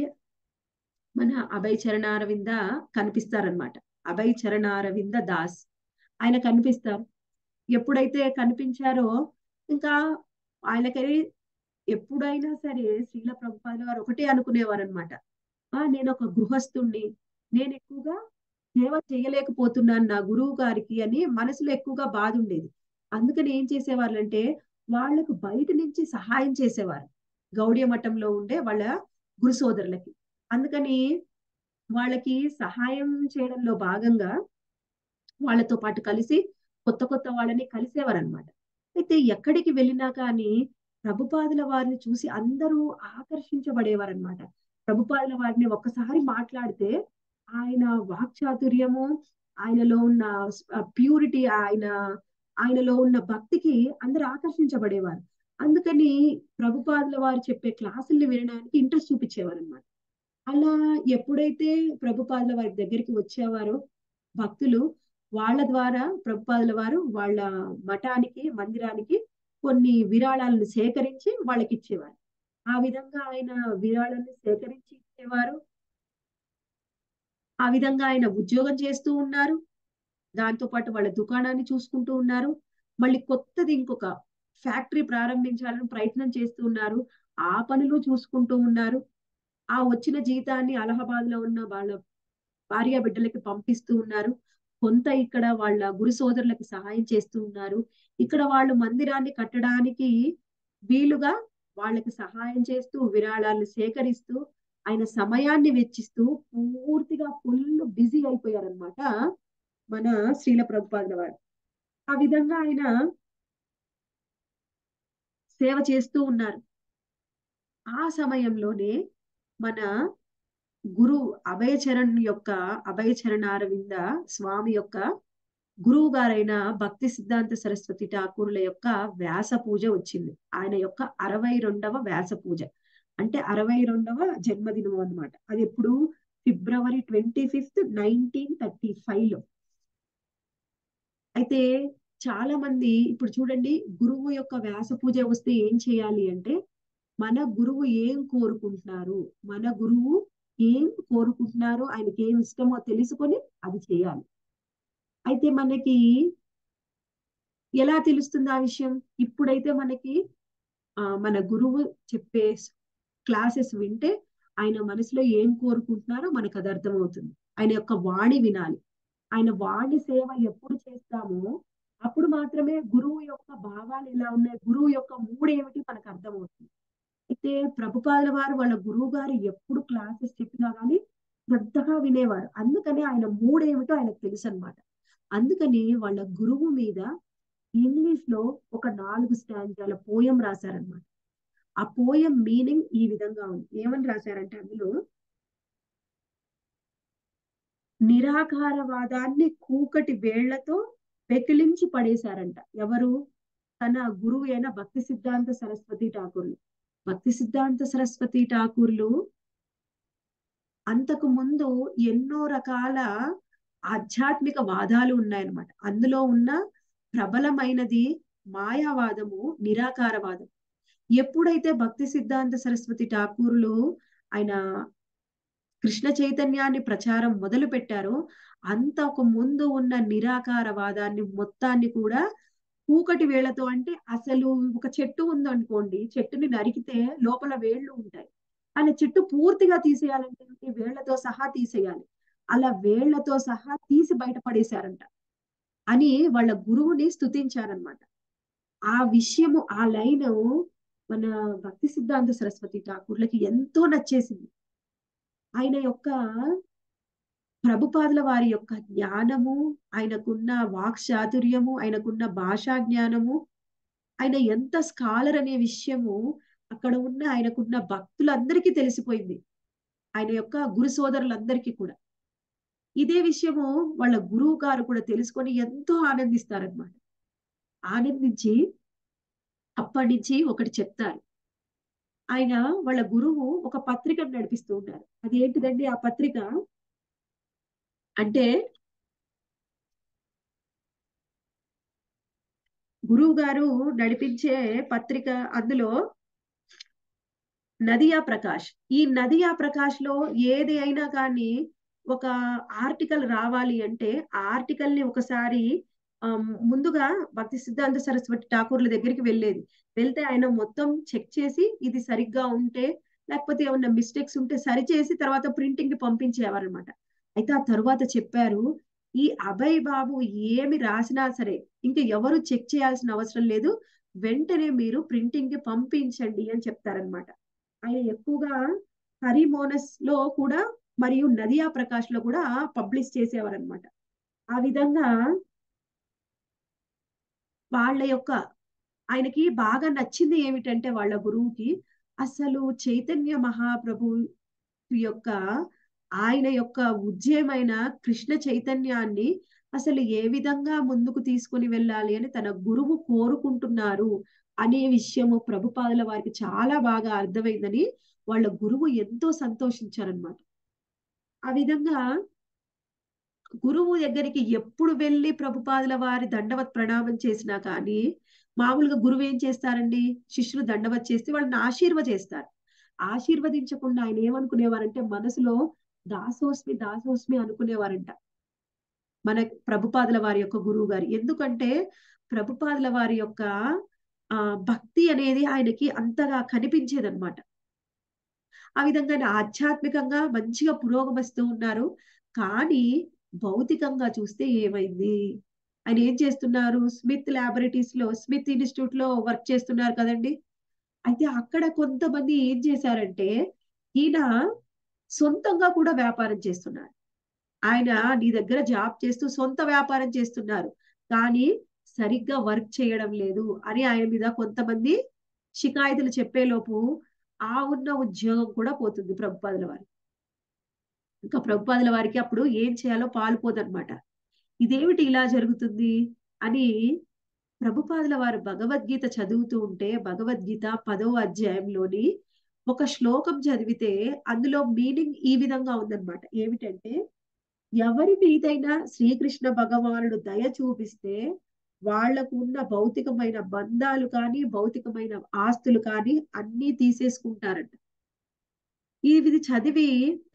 మన అభయ్ చరణారవింద కనిపిస్తారనమాట అభయ్ చరణారవింద దాస్ ఆయన కనిపిస్తారు ఎప్పుడైతే కనిపించారో ఇంకా ఆయనకి ఎప్పుడైనా సరే శ్రీల ప్రభుపాద వారు ఒకటే అనుకునేవారు అనమాట ఆ నేను ఒక గృహస్థుణ్ణి నేను ఎక్కువగా సేవ చేయలేకపోతున్నాను నా గురువు గారికి అని మనసులో ఎక్కువగా బాధ ఉండేది అందుకని ఏం చేసేవాళ్ళు అంటే వాళ్లకు బయట నుంచి సహాయం చేసేవారు గౌడీయ మఠంలో ఉండే వాళ్ళ గురు సోదరులకి అందుకని వాళ్ళకి సహాయం చేయడంలో భాగంగా వాళ్ళతో పాటు కలిసి కొత్త కొత్త వాళ్ళని కలిసేవారు అనమాట అయితే ఎక్కడికి వెళ్ళినా కానీ ప్రభుపాదుల వారిని చూసి అందరూ ఆకర్షించబడేవారు అనమాట ప్రభుపాదుల వారిని ఒక్కసారి మాట్లాడితే ఆయన వాక్చాతుర్యము ఆయనలో ఉన్న ప్యూరిటీ ఆయన ఆయనలో ఉన్న భక్తికి అందరు ఆకర్షించబడేవారు అందుకని ప్రభుపాదుల వారు చెప్పే క్లాసుల్ని వినడానికి ఇంట్రెస్ట్ చూపించేవారు అనమాట అలా ఎప్పుడైతే ప్రభుపాదుల వారి దగ్గరికి వచ్చేవారో భక్తులు వాళ్ళ ద్వారా ప్రభుపాదుల వారు వాళ్ళ మఠానికి మందిరానికి కొన్ని విరాళాలను సేకరించి వాళ్ళకి ఇచ్చేవారు ఆ విధంగా ఆయన విరాళాలను సేకరించి ఇచ్చేవారు ఆ విధంగా ఆయన ఉద్యోగం చేస్తూ ఉన్నారు దాంతో పాటు వాళ్ళ దుకాణాన్ని చూసుకుంటూ ఉన్నారు మళ్ళీ కొత్తది ఇంకొక ఫ్యాక్టరీ ప్రారంభించాలని ప్రయత్నం చేస్తూ ఉన్నారు ఆ పనులు చూసుకుంటూ ఉన్నారు ఆ వచ్చిన జీతాన్ని అలహాబాద్ లో ఉన్న వాళ్ళ భార్య బిడ్డలకి పంపిస్తూ ఉన్నారు కొంత ఇక్కడ వాళ్ళ గురు సోదరులకు సహాయం చేస్తూ ఉన్నారు ఇక్కడ వాళ్ళు మందిరాన్ని కట్టడానికి వీలుగా వాళ్ళకి సహాయం చేస్తూ విరాళాలను సేకరిస్తూ ఆయన సమయాన్ని వెచ్చిస్తూ పూర్తిగా ఫుల్ బిజీ అయిపోయారనమాట మన శ్రీల ప్రభుపాదుల వారు ఆ విధంగా ఆయన సేవ చేస్తూ ఉన్నారు ఆ సమయంలోనే మన గురు అభయచరణ్ యొక్క అభయచరణ అరవింద స్వామి యొక్క గురువు గారైన భక్తి సిద్ధాంత సరస్వతి ఠాకూర్ల యొక్క వ్యాస పూజ వచ్చింది ఆయన యొక్క అరవై రెండవ వ్యాస పూజ అంటే అరవై రెండవ జన్మదినం అన్నమాట అది ఎప్పుడు February twenty fifth nineteen thirty five లో అయితే చాలా మంది ఇప్పుడు చూడండి గురువు యొక్క వ్యాస పూజ వస్తే ఏం చేయాలి అంటే మన గురువు ఏం కోరుకుంటున్నారు మన గురువు ఏం కోరుకుంటున్నారో ఆయనకి ఏం ఇష్టమో తెలుసుకొని అది చేయాలి అయితే మనకి ఎలా తెలుస్తుంది ఆ విషయం ఇప్పుడైతే మనకి ఆ మన గురువు చెప్పే క్లాసెస్ వింటే ఆయన మనసులో ఏం కోరుకుంటున్నారో మనకు అది అర్థమవుతుంది ఆయన యొక్క వాణి వినాలి ఆయన వాణి సేవ ఎప్పుడు చేస్తామో అప్పుడు మాత్రమే గురువు యొక్క భావాలు ఎలా ఉన్నాయి గురువు యొక్క మూడు ఏమిటి మనకు అర్థమవుతుంది అయితే ప్రభుపాదుల వారు వాళ్ళ గురువు గారు ఎప్పుడు క్లాసెస్ చెప్పినా కానీ శ్రద్ధగా వినేవారు అందుకని ఆయన మూడు ఏమిటో ఆయనకు తెలుసు అనమాట అందుకని వాళ్ళ గురువు మీద ఇంగ్లీష్ లో ఒక నాలుగు స్టాంజాల పోయం రాశారనమాట ఆ పోయం మీనింగ్ ఈ విధంగా ఉంది ఏమని రాశారంటే అందులో నిరాకారవాదాన్ని కూకటి వేళ్లతో పెకిలించి పడేశారంట ఎవరు తన గురువు అయిన భక్తి సిద్ధాంత సరస్వతి ఠాకూర్లు భక్తి సిద్ధాంత సరస్వతి ఠాకూర్లు అంతకు ముందు ఎన్నో రకాల ఆధ్యాత్మిక వాదాలు ఉన్నాయన్నమాట అందులో ఉన్న ప్రబలమైనది మాయావాదము నిరాకారవాదం ఎప్పుడైతే భక్తి సిద్ధాంత సరస్వతి ఠాకూర్లు ఆయన కృష్ణ చైతన్యాన్ని ప్రచారం మొదలు పెట్టారో అంతకు ముందు ఉన్న నిరాకారవాదాన్ని మొత్తాన్ని కూడా కూకటి వేళ్లతో అంటే అసలు ఒక చెట్టు ఉందనుకోండి చెట్టుని నరికితే లోపల వేళ్ళు ఉంటాయి అలా చెట్టు పూర్తిగా తీసేయాలంటే వేళ్లతో సహా తీసేయాలి అలా వేళ్లతో సహా తీసి బయటపడేశారంట అని వాళ్ళ గురువుని స్తుతించారనమాట ఆ విషయము ఆ లైన్ మన భక్తి సిద్ధాంత సరస్వతి ఠాకూర్లకి ఎంతో నచ్చేసింది ఆయన యొక్క ప్రభుపాదుల వారి యొక్క జ్ఞానము ఆయనకున్న వాక్ చాతుర్యము ఆయనకున్న భాషా జ్ఞానము ఆయన ఎంత స్కాలర్ అనే విషయము అక్కడ ఉన్న ఆయనకున్న భక్తులందరికీ తెలిసిపోయింది ఆయన యొక్క గురు సోదరులందరికీ కూడా ఇదే విషయము వాళ్ళ గురువు గారు కూడా తెలుసుకొని ఎంతో ఆనందిస్తారనమాట ఆనందించి అప్పటి నుంచి ఒకటి చెప్తారు ఆయన వాళ్ళ గురువు ఒక పత్రికను నడిపిస్తూ ఉన్నారు అది ఏంటిదండి ఆ పత్రిక అంటే గురువు గారు నడిపించే పత్రిక అందులో నదియా ప్రకాష్ ఈ నదియా ప్రకాష్ లో ఏది అయినా కానీ ఒక ఆర్టికల్ రావాలి అంటే ఆ ఆర్టికల్ ని ఒకసారి ముందుగా భక్తి సిద్ధాంత సరస్వతి ఠాకూర్ల దగ్గరికి వెళ్ళేది వెళ్తే ఆయన మొత్తం చెక్ చేసి ఇది సరిగ్గా ఉంటే లేకపోతే ఏమన్నా మిస్టేక్స్ ఉంటే సరిచేసి తర్వాత ప్రింటింగ్ కి పంపించేవారనమాట అయితే ఆ తరువాత చెప్పారు ఈ అభయ్ బాబు ఏమి రాసినా సరే ఇంకా ఎవరు చెక్ చేయాల్సిన అవసరం లేదు వెంటనే మీరు ప్రింటింగ్ కి పంపించండి అని చెప్తారనమాట ఆయన ఎక్కువగా హరిమోనస్ లో కూడా మరియు నదియా ప్రకాష్ లో కూడా పబ్లిష్ చేసేవారనమాట ఆ విధంగా వాళ్ళ యొక్క ఆయనకి బాగా నచ్చింది ఏమిటంటే వాళ్ళ గురువుకి అసలు చైతన్య మహాప్రభు యొక్క ఆయన యొక్క ఉజ్జయమైన కృష్ణ చైతన్యాన్ని అసలు ఏ విధంగా ముందుకు తీసుకుని వెళ్ళాలి అని తన గురువు కోరుకుంటున్నారు అనే విషయము ప్రభుపాదుల వారికి చాలా బాగా అర్థమైందని వాళ్ళ గురువు ఎంతో సంతోషించారనమాట ఆ విధంగా గురువు దగ్గరికి ఎప్పుడు వెళ్ళి ప్రభుపాదుల వారి దండవత్ ప్రణామం చేసినా కానీ మామూలుగా గురువు ఏం చేస్తారండి శిష్యులు దండవత్ చేస్తే వాళ్ళని ఆశీర్వ చేస్తారు ఆశీర్వదించకుండా ఆయన ఏమనుకునేవారంటే మనసులో దాసోస్మి దాసోస్మి అనుకునేవారంట మన ప్రభుపాదుల వారి యొక్క గురువు గారు ఎందుకంటే ప్రభుపాదుల వారి యొక్క ఆ భక్తి అనేది ఆయనకి అంతగా కనిపించేదన్నమాట ఆ విధంగా ఆధ్యాత్మికంగా మంచిగా పురోగమిస్తూ ఉన్నారు కానీ భౌతికంగా చూస్తే ఏమైంది ఆయన ఏం చేస్తున్నారు స్మిత్ ల్యాబొరేటరీస్ లో స్మిత్ ఇన్స్టిట్యూట్ లో వర్క్ చేస్తున్నారు కదండి అయితే అక్కడ కొంతమంది ఏం చేశారంటే ఈయన సొంతంగా కూడా వ్యాపారం చేస్తున్నారు ఆయన నీ దగ్గర జాబ్ చేస్తూ సొంత వ్యాపారం చేస్తున్నారు కానీ సరిగ్గా వర్క్ చేయడం లేదు అని ఆయన మీద కొంతమంది షికాయతులు చెప్పేలోపు ఆ ఉన్న ఉద్యోగం కూడా పోతుంది ప్రభుపాదుల వారికి ఇంకా ప్రభుపాదుల వారికి అప్పుడు ఏం చేయాలో పాలుపోదన్నమాట ఇదేమిటి ఇలా జరుగుతుంది అని ప్రభుపాదుల వారు భగవద్గీత చదువుతూ ఉంటే భగవద్గీత పదో అధ్యాయంలోని ఒక శ్లోకం చదివితే అందులో మీనింగ్ ఈ విధంగా ఉందన్నమాట ఏమిటంటే ఎవరి మీదైనా శ్రీకృష్ణ భగవానుడు దయ చూపిస్తే వాళ్లకు ఉన్న భౌతికమైన బంధాలు కానీ భౌతికమైన ఆస్తులు కానీ అన్నీ తీసేసుకుంటారంట ఇది చదివి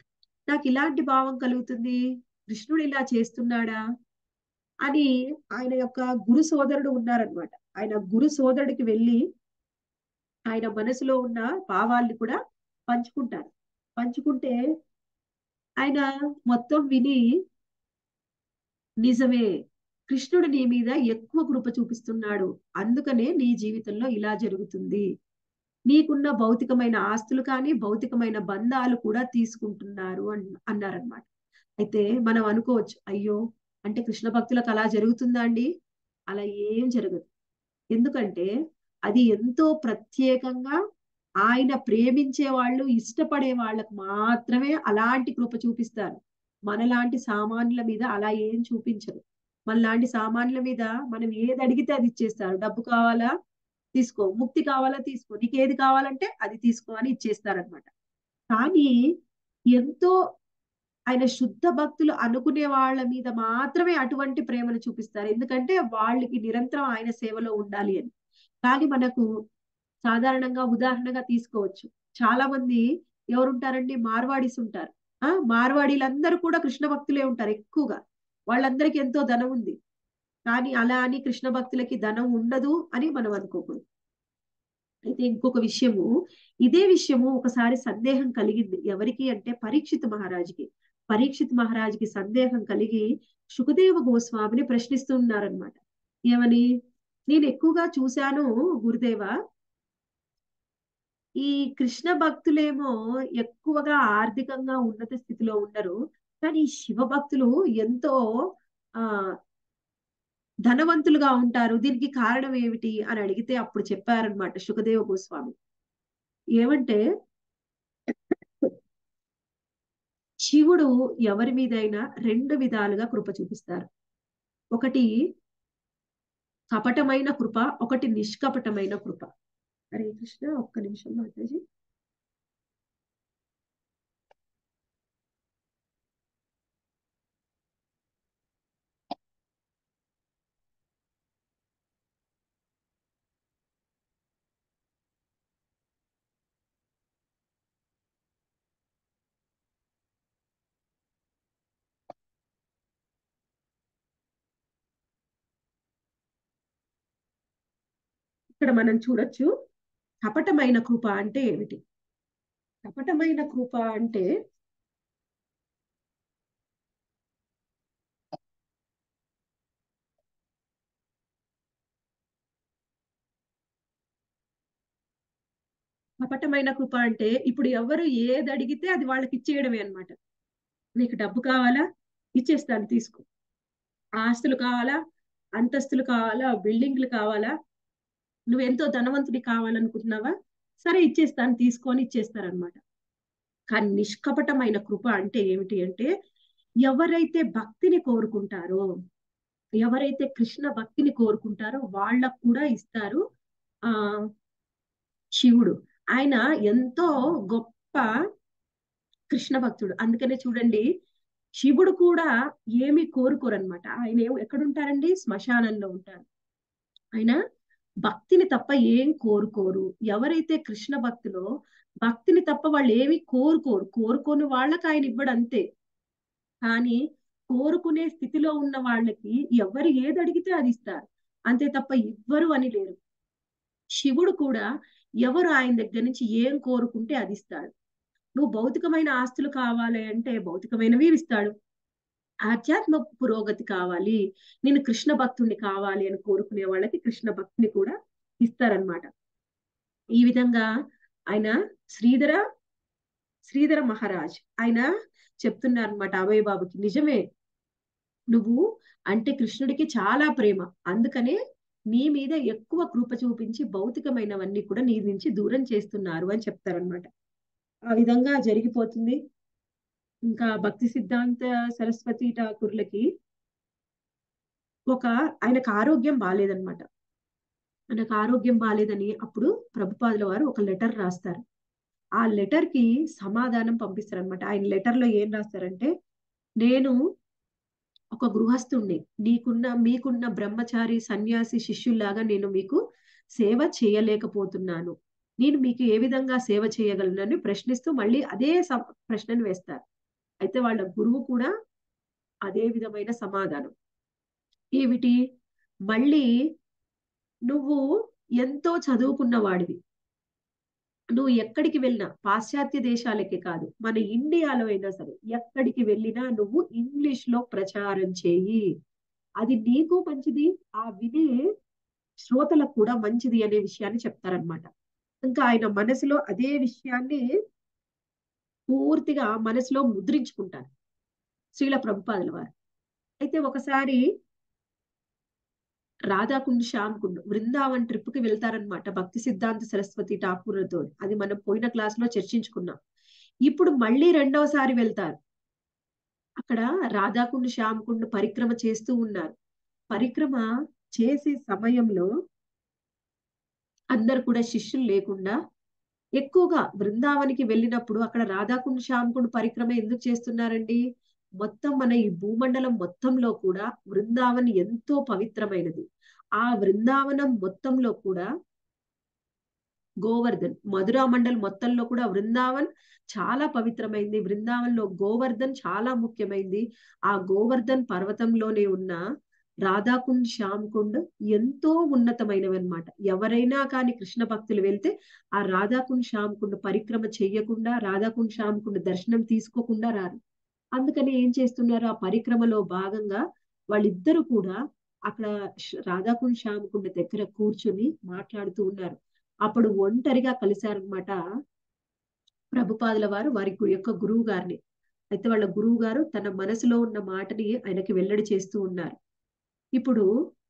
నాకు ఇలాంటి భావం కలుగుతుంది కృష్ణుడు ఇలా చేస్తున్నాడా అని ఆయన యొక్క గురు సోదరుడు ఉన్నారనమాట ఆయన గురు సోదరుడికి వెళ్ళి ఆయన మనసులో ఉన్న భావాల్ని కూడా పంచుకుంటారు పంచుకుంటే ఆయన మొత్తం విని నిజమే కృష్ణుడు నీ మీద ఎక్కువ కృప చూపిస్తున్నాడు అందుకనే నీ జీవితంలో ఇలా జరుగుతుంది నీకున్న భౌతికమైన ఆస్తులు కానీ భౌతికమైన బంధాలు కూడా తీసుకుంటున్నారు అన్ అన్నారనమాట అయితే మనం అనుకోవచ్చు అయ్యో అంటే కృష్ణ భక్తులకు అలా జరుగుతుందా అండి అలా ఏం జరగదు ఎందుకంటే అది ఎంతో ప్రత్యేకంగా ఆయన ప్రేమించే వాళ్ళు ఇష్టపడే వాళ్ళకు మాత్రమే అలాంటి కృప చూపిస్తారు మనలాంటి సామాన్యుల మీద అలా ఏం చూపించరు మనలాంటి సామాన్యుల మీద మనం ఏది అడిగితే అది ఇచ్చేస్తారు డబ్బు కావాలా తీసుకో ముక్తి కావాలా తీసుకో నీకు ఏది కావాలంటే అది తీసుకో అని ఇచ్చేస్తారనమాట కానీ ఎంతో ఆయన శుద్ధ భక్తులు అనుకునే వాళ్ళ మీద మాత్రమే అటువంటి ప్రేమను చూపిస్తారు ఎందుకంటే వాళ్ళకి నిరంతరం ఆయన సేవలో ఉండాలి అని కానీ మనకు సాధారణంగా ఉదాహరణగా తీసుకోవచ్చు చాలా మంది ఎవరుంటారండి మార్వాడీస్ ఉంటారు ఆ మార్వాడీలందరూ కూడా కృష్ణ భక్తులే ఉంటారు ఎక్కువగా వాళ్ళందరికీ ఎంతో ధనం ఉంది కానీ అలా అని కృష్ణ భక్తులకి ధనం ఉండదు అని మనం అనుకోకూడదు అయితే ఇంకొక విషయము ఇదే విషయము ఒకసారి సందేహం కలిగింది ఎవరికి అంటే పరీక్షిత్ మహారాజుకి పరీక్షిత్ మహారాజుకి సందేహం కలిగి సుఖదేవ గోస్వామిని ప్రశ్నిస్తున్నారనమాట ఏమని నేను ఎక్కువగా చూశాను గురుదేవ ఈ కృష్ణ భక్తులేమో ఎక్కువగా ఆర్థికంగా ఉన్నత స్థితిలో ఉండరు కానీ శివ భక్తులు ఎంతో ఆ ధనవంతులుగా ఉంటారు దీనికి కారణం ఏమిటి అని అడిగితే అప్పుడు చెప్పారనమాట సుఖదేవ గోస్వామి ఏమంటే శివుడు ఎవరి మీదైనా రెండు విధాలుగా కృప చూపిస్తారు ఒకటి కపటమైన కృప ఒకటి నిష్కపటమైన కృప హరే కృష్ణ ఒక్క నిమిషం మాతాజీ ఇక్కడ మనం చూడొచ్చు కపటమైన కృప అంటే ఏమిటి కపటమైన కృప అంటే కపటమైన కృప అంటే ఇప్పుడు ఎవరు ఏది అడిగితే అది వాళ్ళకి ఇచ్చేయడమే అనమాట నీకు డబ్బు కావాలా ఇచ్చేస్తాను తీసుకో ఆస్తులు కావాలా అంతస్తులు కావాలా బిల్డింగ్లు కావాలా నువ్వు ఎంతో ధనవంతుడి కావాలనుకుంటున్నావా సరే ఇచ్చేస్తాను తీసుకొని ఇచ్చేస్తారనమాట కానీ నిష్కపటమైన కృప అంటే ఏమిటి అంటే ఎవరైతే భక్తిని కోరుకుంటారో ఎవరైతే కృష్ణ భక్తిని కోరుకుంటారో వాళ్ళకు కూడా ఇస్తారు ఆ శివుడు ఆయన ఎంతో గొప్ప కృష్ణ భక్తుడు అందుకనే చూడండి శివుడు కూడా ఏమి కోరుకోరనమాట ఆయన ఎక్కడుంటారండి శ్మశానంలో ఉంటారు ఆయన భక్తిని తప్ప ఏం కోరుకోరు ఎవరైతే కృష్ణ భక్తిలో భక్తిని తప్ప వాళ్ళు ఏమి కోరుకోరు కోరుకోని వాళ్ళకి ఆయన ఇవ్వడు అంతే కానీ కోరుకునే స్థితిలో ఉన్న వాళ్ళకి ఎవరు ఏది అడిగితే అది ఇస్తారు అంతే తప్ప ఇవ్వరు అని లేరు శివుడు కూడా ఎవరు ఆయన దగ్గర నుంచి ఏం కోరుకుంటే అది ఇస్తాడు నువ్వు భౌతికమైన ఆస్తులు కావాలి అంటే భౌతికమైనవి ఇస్తాడు ఆధ్యాత్మ పురోగతి కావాలి నేను కృష్ణ భక్తుడిని కావాలి అని కోరుకునే వాళ్ళకి కృష్ణ భక్తిని కూడా ఇస్తారనమాట ఈ విధంగా ఆయన శ్రీధర శ్రీధర మహారాజ్ ఆయన చెప్తున్నారనమాట అభయ బాబుకి నిజమే నువ్వు అంటే కృష్ణుడికి చాలా ప్రేమ అందుకనే నీ మీద ఎక్కువ కృప చూపించి భౌతికమైనవన్నీ కూడా నీ నుంచి దూరం చేస్తున్నారు అని చెప్తారనమాట ఆ విధంగా జరిగిపోతుంది ఇంకా భక్తి సిద్ధాంత సరస్వతి ఠాకూర్లకి ఒక ఆయనకు ఆరోగ్యం బాగాలేదనమాట ఆయనకు ఆరోగ్యం బాగాలేదని అప్పుడు ప్రభుపాదుల వారు ఒక లెటర్ రాస్తారు ఆ లెటర్ కి సమాధానం పంపిస్తారనమాట ఆయన లెటర్ లో ఏం రాస్తారంటే నేను ఒక గృహస్థుణ్ణి నీకున్న మీకున్న బ్రహ్మచారి సన్యాసి శిష్యుల్లాగా నేను మీకు సేవ చేయలేకపోతున్నాను నేను మీకు ఏ విధంగా సేవ చేయగలనని ప్రశ్నిస్తూ మళ్ళీ అదే ప్రశ్నను వేస్తారు అయితే వాళ్ళ గురువు కూడా అదే విధమైన సమాధానం ఏమిటి మళ్ళీ నువ్వు ఎంతో చదువుకున్న వాడివి నువ్వు ఎక్కడికి వెళ్ళినా పాశ్చాత్య దేశాలకి కాదు మన ఇండియాలో అయినా సరే ఎక్కడికి వెళ్ళినా నువ్వు ఇంగ్లీష్ లో ప్రచారం చేయి అది నీకు మంచిది ఆ వినే శ్రోతలకు కూడా మంచిది అనే విషయాన్ని చెప్తారనమాట ఇంకా ఆయన మనసులో అదే విషయాన్ని పూర్తిగా మనసులో ముద్రించుకుంటారు శ్రీల ప్రభుపాదుల వారు అయితే ఒకసారి రాధాకుండ్ శ్యామ్ కుండ్ బృందావన్ ట్రిప్ కి వెళ్తారనమాట భక్తి సిద్ధాంత సరస్వతి ఠాకూర్లతో అది మనం పోయిన క్లాస్ లో చర్చించుకున్నాం ఇప్పుడు మళ్ళీ రెండవసారి వెళ్తారు అక్కడ రాధాకుండ్ శ్యామ్ కుండ్ పరిక్రమ చేస్తూ ఉన్నారు పరిక్రమ చేసే సమయంలో అందరు కూడా శిష్యులు లేకుండా ఎక్కువగా బృందావనికి వెళ్ళినప్పుడు అక్కడ రాధాకుండ్ శ్యామ్కుండ్ పరిక్రమ ఎందుకు చేస్తున్నారండి మొత్తం మన ఈ భూమండలం మొత్తంలో కూడా బృందావన్ ఎంతో పవిత్రమైనది ఆ బృందావనం మొత్తంలో కూడా గోవర్ధన్ మధురా మండల్ మొత్తంలో కూడా బృందావన్ చాలా పవిత్రమైంది బృందావన్లో గోవర్ధన్ చాలా ముఖ్యమైంది ఆ గోవర్ధన్ పర్వతంలోనే ఉన్న రాధాకుండ్ శ్యామ్ కుండ్ ఎంతో ఉన్నతమైనవి అనమాట ఎవరైనా కానీ కృష్ణ భక్తులు వెళ్తే ఆ రాధాకుండ్ శ్యామ్ కుండ్ పరిక్రమ చెయ్యకుండా రాధాకుండ్ శ్యామ్ కుండ్ దర్శనం తీసుకోకుండా రారు అందుకని ఏం చేస్తున్నారు ఆ పరిక్రమలో భాగంగా వాళ్ళిద్దరు కూడా అక్కడ రాధాకుండ్ శ్యామ్ కుండ్ దగ్గర కూర్చుని మాట్లాడుతూ ఉన్నారు అప్పుడు ఒంటరిగా కలిశారనమాట ప్రభుపాదుల వారు వారి యొక్క గురువు గారిని అయితే వాళ్ళ గురువు గారు తన మనసులో ఉన్న మాటని ఆయనకి వెల్లడి చేస్తూ ఉన్నారు ఇప్పుడు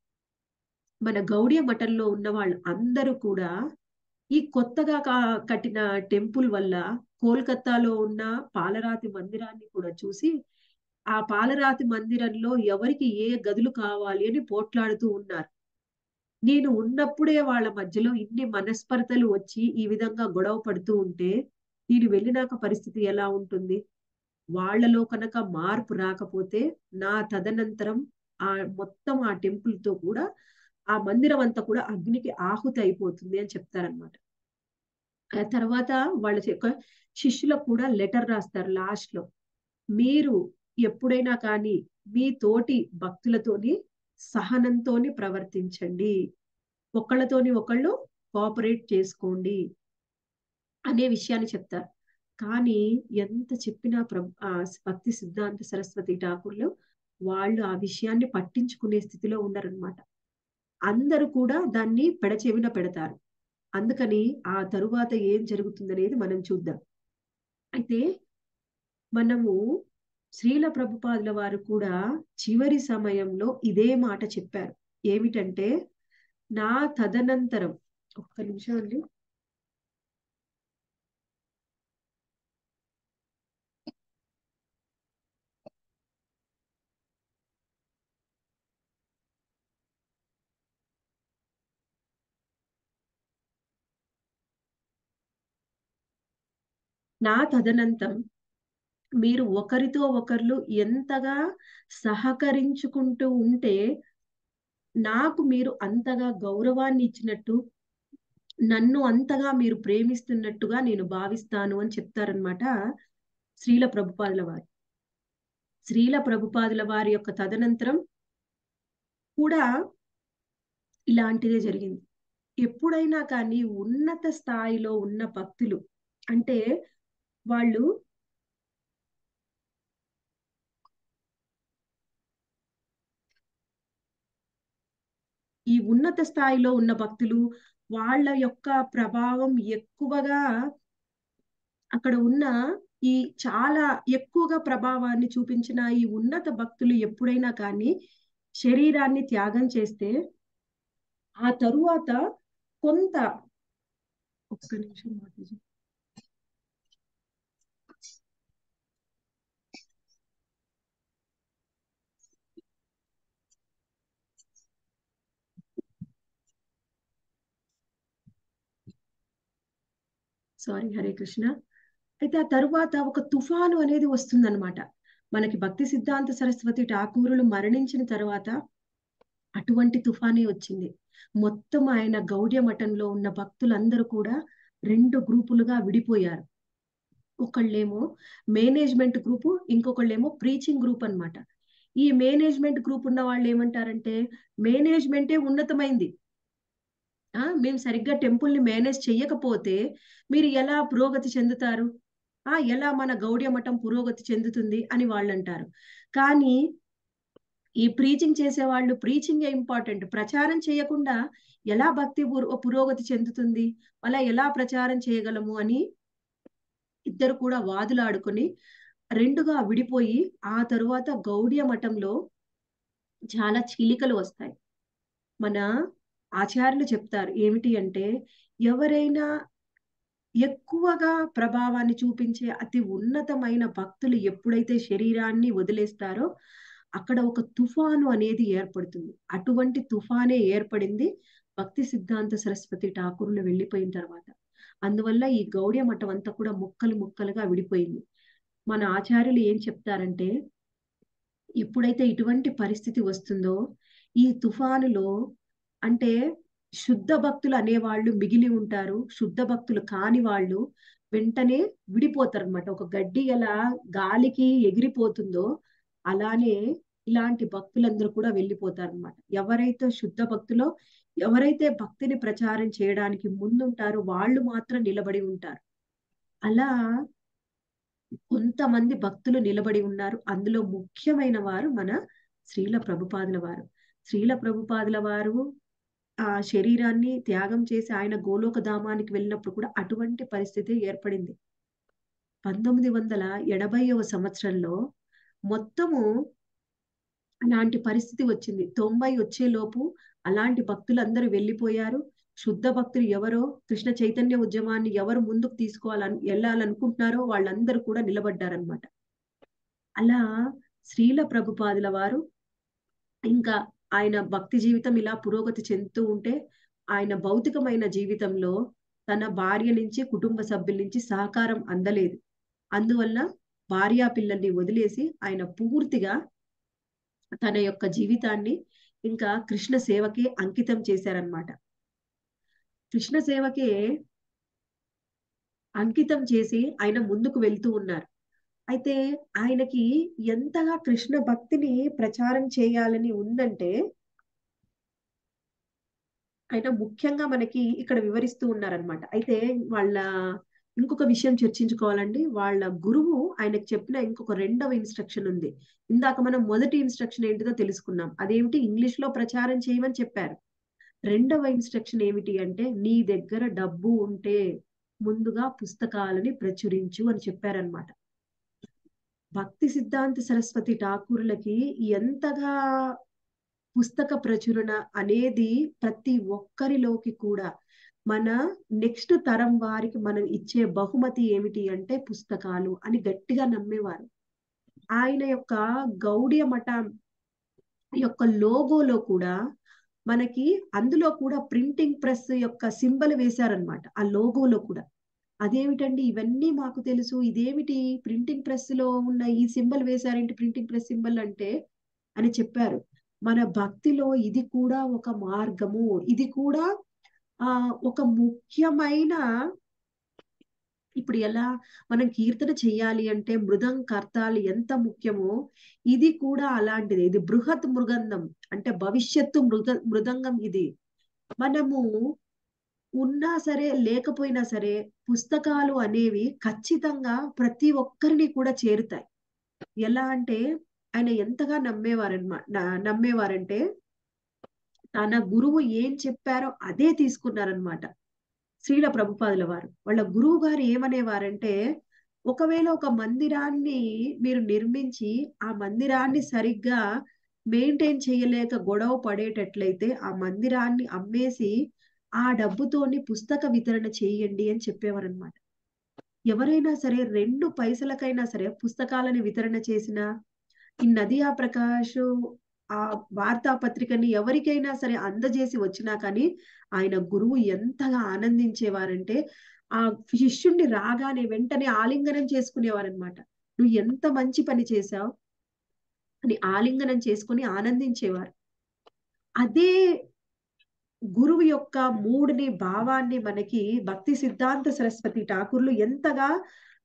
మన గౌడియ మఠంలో ఉన్న వాళ్ళు అందరూ కూడా ఈ కొత్తగా కట్టిన టెంపుల్ వల్ల కోల్కత్తాలో ఉన్న పాలరాతి మందిరాన్ని కూడా చూసి ఆ పాలరాతి మందిరంలో ఎవరికి ఏ గదులు కావాలి అని పోట్లాడుతూ ఉన్నారు నేను ఉన్నప్పుడే వాళ్ళ మధ్యలో ఇన్ని మనస్పర్ధలు వచ్చి ఈ విధంగా గొడవ పడుతూ ఉంటే నేను వెళ్ళినాక పరిస్థితి ఎలా ఉంటుంది వాళ్లలో కనుక మార్పు రాకపోతే నా తదనంతరం ఆ మొత్తం ఆ టెంపుల్ తో కూడా ఆ మందిరం అంతా కూడా అగ్నికి ఆహుతి అయిపోతుంది అని చెప్తారనమాట ఆ తర్వాత వాళ్ళ యొక్క శిష్యులకు కూడా లెటర్ రాస్తారు లాస్ట్ లో మీరు ఎప్పుడైనా కానీ మీ తోటి భక్తులతోని సహనంతోని ప్రవర్తించండి ఒకళ్ళతోని ఒకళ్ళు కోఆపరేట్ చేసుకోండి అనే విషయాన్ని చెప్తారు కానీ ఎంత చెప్పినా ప్ర భక్తి సిద్ధాంత సరస్వతి ఠాకూర్లు వాళ్ళు ఆ విషయాన్ని పట్టించుకునే స్థితిలో ఉన్నారనమాట అందరూ కూడా దాన్ని పెడచెవిన పెడతారు అందుకని ఆ తరువాత ఏం జరుగుతుందనేది మనం చూద్దాం అయితే మనము శ్రీల ప్రభుపాదుల వారు కూడా చివరి సమయంలో ఇదే మాట చెప్పారు ఏమిటంటే నా తదనంతరం ఒక్క నిమిషం అండి నా తదనంతం మీరు ఒకరితో ఒకరు ఎంతగా సహకరించుకుంటూ ఉంటే నాకు మీరు అంతగా గౌరవాన్ని ఇచ్చినట్టు నన్ను అంతగా మీరు ప్రేమిస్తున్నట్టుగా నేను భావిస్తాను అని చెప్తారనమాట శ్రీల ప్రభుపాదుల వారు శ్రీల ప్రభుపాదుల వారి యొక్క తదనంతరం కూడా ఇలాంటిదే జరిగింది ఎప్పుడైనా కానీ ఉన్నత స్థాయిలో ఉన్న భక్తులు అంటే వాళ్ళు ఈ ఉన్నత స్థాయిలో ఉన్న భక్తులు వాళ్ళ యొక్క ప్రభావం ఎక్కువగా అక్కడ ఉన్న ఈ చాలా ఎక్కువగా ప్రభావాన్ని చూపించిన ఈ ఉన్నత భక్తులు ఎప్పుడైనా కానీ శరీరాన్ని త్యాగం చేస్తే ఆ తరువాత కొంత ఒక్క నిమిషం మాతాజీ సారీ హరే కృష్ణ అయితే ఆ తరువాత ఒక తుఫాను అనేది వస్తుందన్నమాట మనకి భక్తి సిద్ధాంత సరస్వతి ఠాకూరులు మరణించిన తర్వాత అటువంటి తుఫానే వచ్చింది మొత్తం ఆయన గౌడ్య మఠంలో ఉన్న భక్తులందరూ కూడా రెండు గ్రూపులుగా విడిపోయారు ఒకళ్ళేమో మేనేజ్మెంట్ గ్రూప్ ఇంకొకళ్ళేమో ప్రీచింగ్ గ్రూప్ అన్నమాట ఈ మేనేజ్మెంట్ గ్రూప్ ఉన్న వాళ్ళు ఏమంటారంటే మేనేజ్మెంటే ఉన్నతమైంది ఆ మేము సరిగ్గా టెంపుల్ ని మేనేజ్ చెయ్యకపోతే మీరు ఎలా పురోగతి చెందుతారు ఆ ఎలా మన గౌడ్య మఠం పురోగతి చెందుతుంది అని వాళ్ళు అంటారు కానీ ఈ ప్రీచింగ్ చేసే వాళ్ళు ప్రీచింగ్ ఇంపార్టెంట్ ప్రచారం చేయకుండా ఎలా భక్తి పురో- పురోగతి చెందుతుంది అలా ఎలా ప్రచారం చేయగలము అని ఇద్దరు కూడా వాదులాడుకొని రెండుగా విడిపోయి ఆ తరువాత గౌడ్య మఠంలో చాలా చీలికలు వస్తాయి మన ఆచార్యులు చెప్తారు ఏమిటి అంటే ఎవరైనా ఎక్కువగా ప్రభావాన్ని చూపించే అతి ఉన్నతమైన భక్తులు ఎప్పుడైతే శరీరాన్ని వదిలేస్తారో అక్కడ ఒక తుఫాను అనేది ఏర్పడుతుంది అటువంటి తుఫానే ఏర్పడింది భక్తి సిద్ధాంత సరస్వతి ఠాకూర్లు వెళ్ళిపోయిన తర్వాత అందువల్ల ఈ గౌడ్య మఠం అంతా కూడా ముక్కలు ముక్కలుగా విడిపోయింది మన ఆచార్యులు ఏం చెప్తారంటే ఎప్పుడైతే ఇటువంటి పరిస్థితి వస్తుందో ఈ తుఫానులో అంటే శుద్ధ భక్తులు అనేవాళ్ళు మిగిలి ఉంటారు శుద్ధ భక్తులు కాని వాళ్ళు వెంటనే విడిపోతారు అనమాట ఒక గడ్డి ఎలా గాలికి ఎగిరిపోతుందో అలానే ఇలాంటి భక్తులందరూ కూడా వెళ్ళిపోతారు అనమాట ఎవరైతే శుద్ధ భక్తులో ఎవరైతే భక్తిని ప్రచారం చేయడానికి ముందుంటారో వాళ్ళు మాత్రం నిలబడి ఉంటారు అలా కొంతమంది భక్తులు నిలబడి ఉన్నారు అందులో ముఖ్యమైన వారు మన శ్రీల ప్రభుపాదుల వారు శ్రీల ప్రభుపాదుల వారు ఆ శరీరాన్ని త్యాగం చేసి ఆయన గోలోక ధామానికి వెళ్ళినప్పుడు కూడా అటువంటి పరిస్థితి ఏర్పడింది పంతొమ్మిది వందల ఎనభైవ సంవత్సరంలో మొత్తము అలాంటి పరిస్థితి వచ్చింది తొంభై వచ్చేలోపు అలాంటి భక్తులు అందరూ వెళ్ళిపోయారు శుద్ధ భక్తులు ఎవరో కృష్ణ చైతన్య ఉద్యమాన్ని ఎవరు ముందుకు తీసుకోవాలని వెళ్ళాలనుకుంటున్నారో వాళ్ళందరూ కూడా నిలబడ్డారనమాట అలా శ్రీల ప్రభుపాదుల వారు ఇంకా ఆయన భక్తి జీవితం ఇలా పురోగతి చెందుతూ ఉంటే ఆయన భౌతికమైన జీవితంలో తన భార్య నుంచి కుటుంబ సభ్యుల నుంచి సహకారం అందలేదు అందువల్ల భార్యా పిల్లల్ని వదిలేసి ఆయన పూర్తిగా తన యొక్క జీవితాన్ని ఇంకా కృష్ణ సేవకే అంకితం చేశారనమాట కృష్ణ సేవకే అంకితం చేసి ఆయన ముందుకు వెళ్తూ ఉన్నారు అయితే ఆయనకి ఎంతగా కృష్ణ భక్తిని ప్రచారం చేయాలని ఉందంటే ఆయన ముఖ్యంగా మనకి ఇక్కడ వివరిస్తూ ఉన్నారనమాట అయితే వాళ్ళ ఇంకొక విషయం చర్చించుకోవాలండి వాళ్ళ గురువు ఆయనకు చెప్పిన ఇంకొక రెండవ ఇన్స్ట్రక్షన్ ఉంది ఇందాక మనం మొదటి ఇన్స్ట్రక్షన్ ఏంటిదో తెలుసుకున్నాం అదేమిటి ఇంగ్లీష్ లో ప్రచారం చేయమని చెప్పారు రెండవ ఇన్స్ట్రక్షన్ ఏమిటి అంటే నీ దగ్గర డబ్బు ఉంటే ముందుగా పుస్తకాలని ప్రచురించు అని చెప్పారనమాట భక్తి సిద్ధాంత సరస్వతి ఠాకూర్లకి ఎంతగా పుస్తక ప్రచురణ అనేది ప్రతి ఒక్కరిలోకి కూడా మన నెక్స్ట్ తరం వారికి మనం ఇచ్చే బహుమతి ఏమిటి అంటే పుస్తకాలు అని గట్టిగా నమ్మేవారు ఆయన యొక్క గౌడియ మఠం యొక్క లోగోలో కూడా మనకి అందులో కూడా ప్రింటింగ్ ప్రెస్ యొక్క సింబల్ వేశారనమాట ఆ లోగోలో కూడా అదేమిటండి ఇవన్నీ మాకు తెలుసు ఇదేమిటి ప్రింటింగ్ ప్రెస్ లో ఉన్న ఈ సింబల్ వేశారేంటి ప్రింటింగ్ ప్రెస్ సింబల్ అంటే అని చెప్పారు మన భక్తిలో ఇది కూడా ఒక మార్గము ఇది కూడా ఆ ఒక ముఖ్యమైన ఇప్పుడు ఎలా మనం కీర్తన చెయ్యాలి అంటే మృదం కర్తాలు ఎంత ముఖ్యమో ఇది కూడా అలాంటిది ఇది బృహత్ మృగంధం అంటే భవిష్యత్తు మృగ మృదంగం ఇది మనము ఉన్నా సరే లేకపోయినా సరే పుస్తకాలు అనేవి ఖచ్చితంగా ప్రతి ఒక్కరిని కూడా చేరుతాయి ఎలా అంటే ఆయన ఎంతగా నమ్మేవారనమాట నమ్మేవారంటే తన గురువు ఏం చెప్పారో అదే తీసుకున్నారనమాట శ్రీల ప్రభుపాదుల వారు వాళ్ళ గురువు గారు ఏమనేవారంటే ఒకవేళ ఒక మందిరాన్ని మీరు నిర్మించి ఆ మందిరాన్ని సరిగ్గా మెయింటైన్ చేయలేక గొడవ పడేటట్లయితే ఆ మందిరాన్ని అమ్మేసి ఆ డబ్బుతోని పుస్తక వితరణ చేయండి అని చెప్పేవారనమాట ఎవరైనా సరే రెండు పైసలకైనా సరే పుస్తకాలని వితరణ చేసిన ఈ నదియా ప్రకాష్ ఆ వార్తాపత్రికని ఎవరికైనా సరే అందజేసి వచ్చినా కానీ ఆయన గురువు ఎంతగా ఆనందించేవారంటే ఆ శిష్యుణ్ణి రాగానే వెంటనే ఆలింగనం చేసుకునేవారనమాట నువ్వు ఎంత మంచి పని చేశావు అని ఆలింగనం చేసుకుని ఆనందించేవారు అదే గురువు యొక్క మూడుని భావాన్ని మనకి భక్తి సిద్ధాంత సరస్వతి ఠాకూర్లు ఎంతగా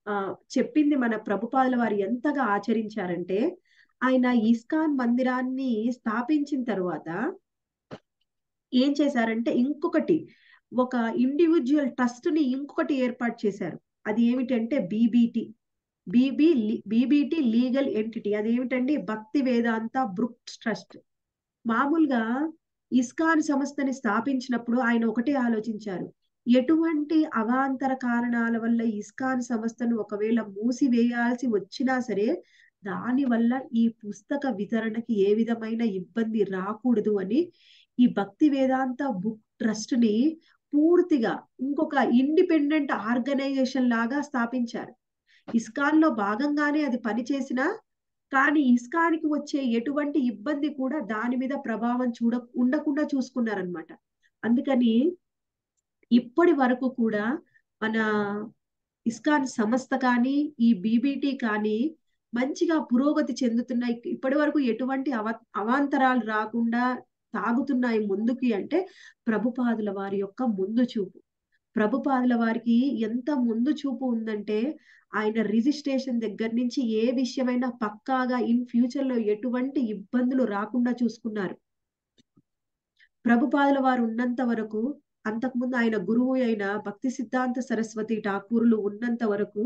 ఆ చెప్పింది మన ప్రభుపాదుల వారు ఎంతగా ఆచరించారంటే ఆయన ఇస్కాన్ మందిరాన్ని స్థాపించిన తర్వాత ఏం చేశారంటే ఇంకొకటి ఒక ఇండివిజువల్ ట్రస్ట్ ని ఇంకొకటి ఏర్పాటు చేశారు అది ఏమిటంటే BBT BB BBT legal entity అది ఏమిటండి భక్తి వేదాంత బ్రుక్ ట్రస్ట్ మామూలుగా ఇస్కాన్ సంస్థని స్థాపించినప్పుడు ఆయన ఒకటే ఆలోచించారు ఎటువంటి అవాంతర కారణాల వల్ల ఇస్కాన్ సంస్థను ఒకవేళ మూసివేయాల్సి వచ్చినా సరే దాని వల్ల ఈ పుస్తక వితరణకి ఏ విధమైన ఇబ్బంది రాకూడదు అని ఈ భక్తి వేదాంత బుక్ ట్రస్ట్ ని పూర్తిగా ఇంకొక ఇండిపెండెంట్ ఆర్గనైజేషన్ లాగా స్థాపించారు ఇస్కాన్ లో భాగంగానే అది పనిచేసినా కానీ ఇస్కానికి వచ్చే ఎటువంటి ఇబ్బంది కూడా దాని మీద ప్రభావం చూడ ఉండకుండా చూసుకున్నారనమాట అందుకని ఇప్పటి వరకు కూడా మన ఇస్కాన్ సంస్థ కానీ ఈ బీబీటీ కానీ మంచిగా పురోగతి చెందుతున్నాయి ఇప్పటి వరకు ఎటువంటి అవ అవాంతరాలు రాకుండా తాగుతున్నాయి ముందుకి అంటే ప్రభుపాదుల వారి యొక్క ముందు చూపు ప్రభుపాదుల వారికి ఎంత ముందు చూపు ఉందంటే ఆయన రిజిస్ట్రేషన్ దగ్గర నుంచి ఏ విషయమైనా పక్కాగా ఇన్ ఫ్యూచర్ లో ఎటువంటి ఇబ్బందులు రాకుండా చూసుకున్నారు ప్రభుపాదుల వారు ఉన్నంత వరకు అంతకుముందు ఆయన గురువు అయిన భక్తి సిద్ధాంత సరస్వతి ఠాకూరులు ఉన్నంత వరకు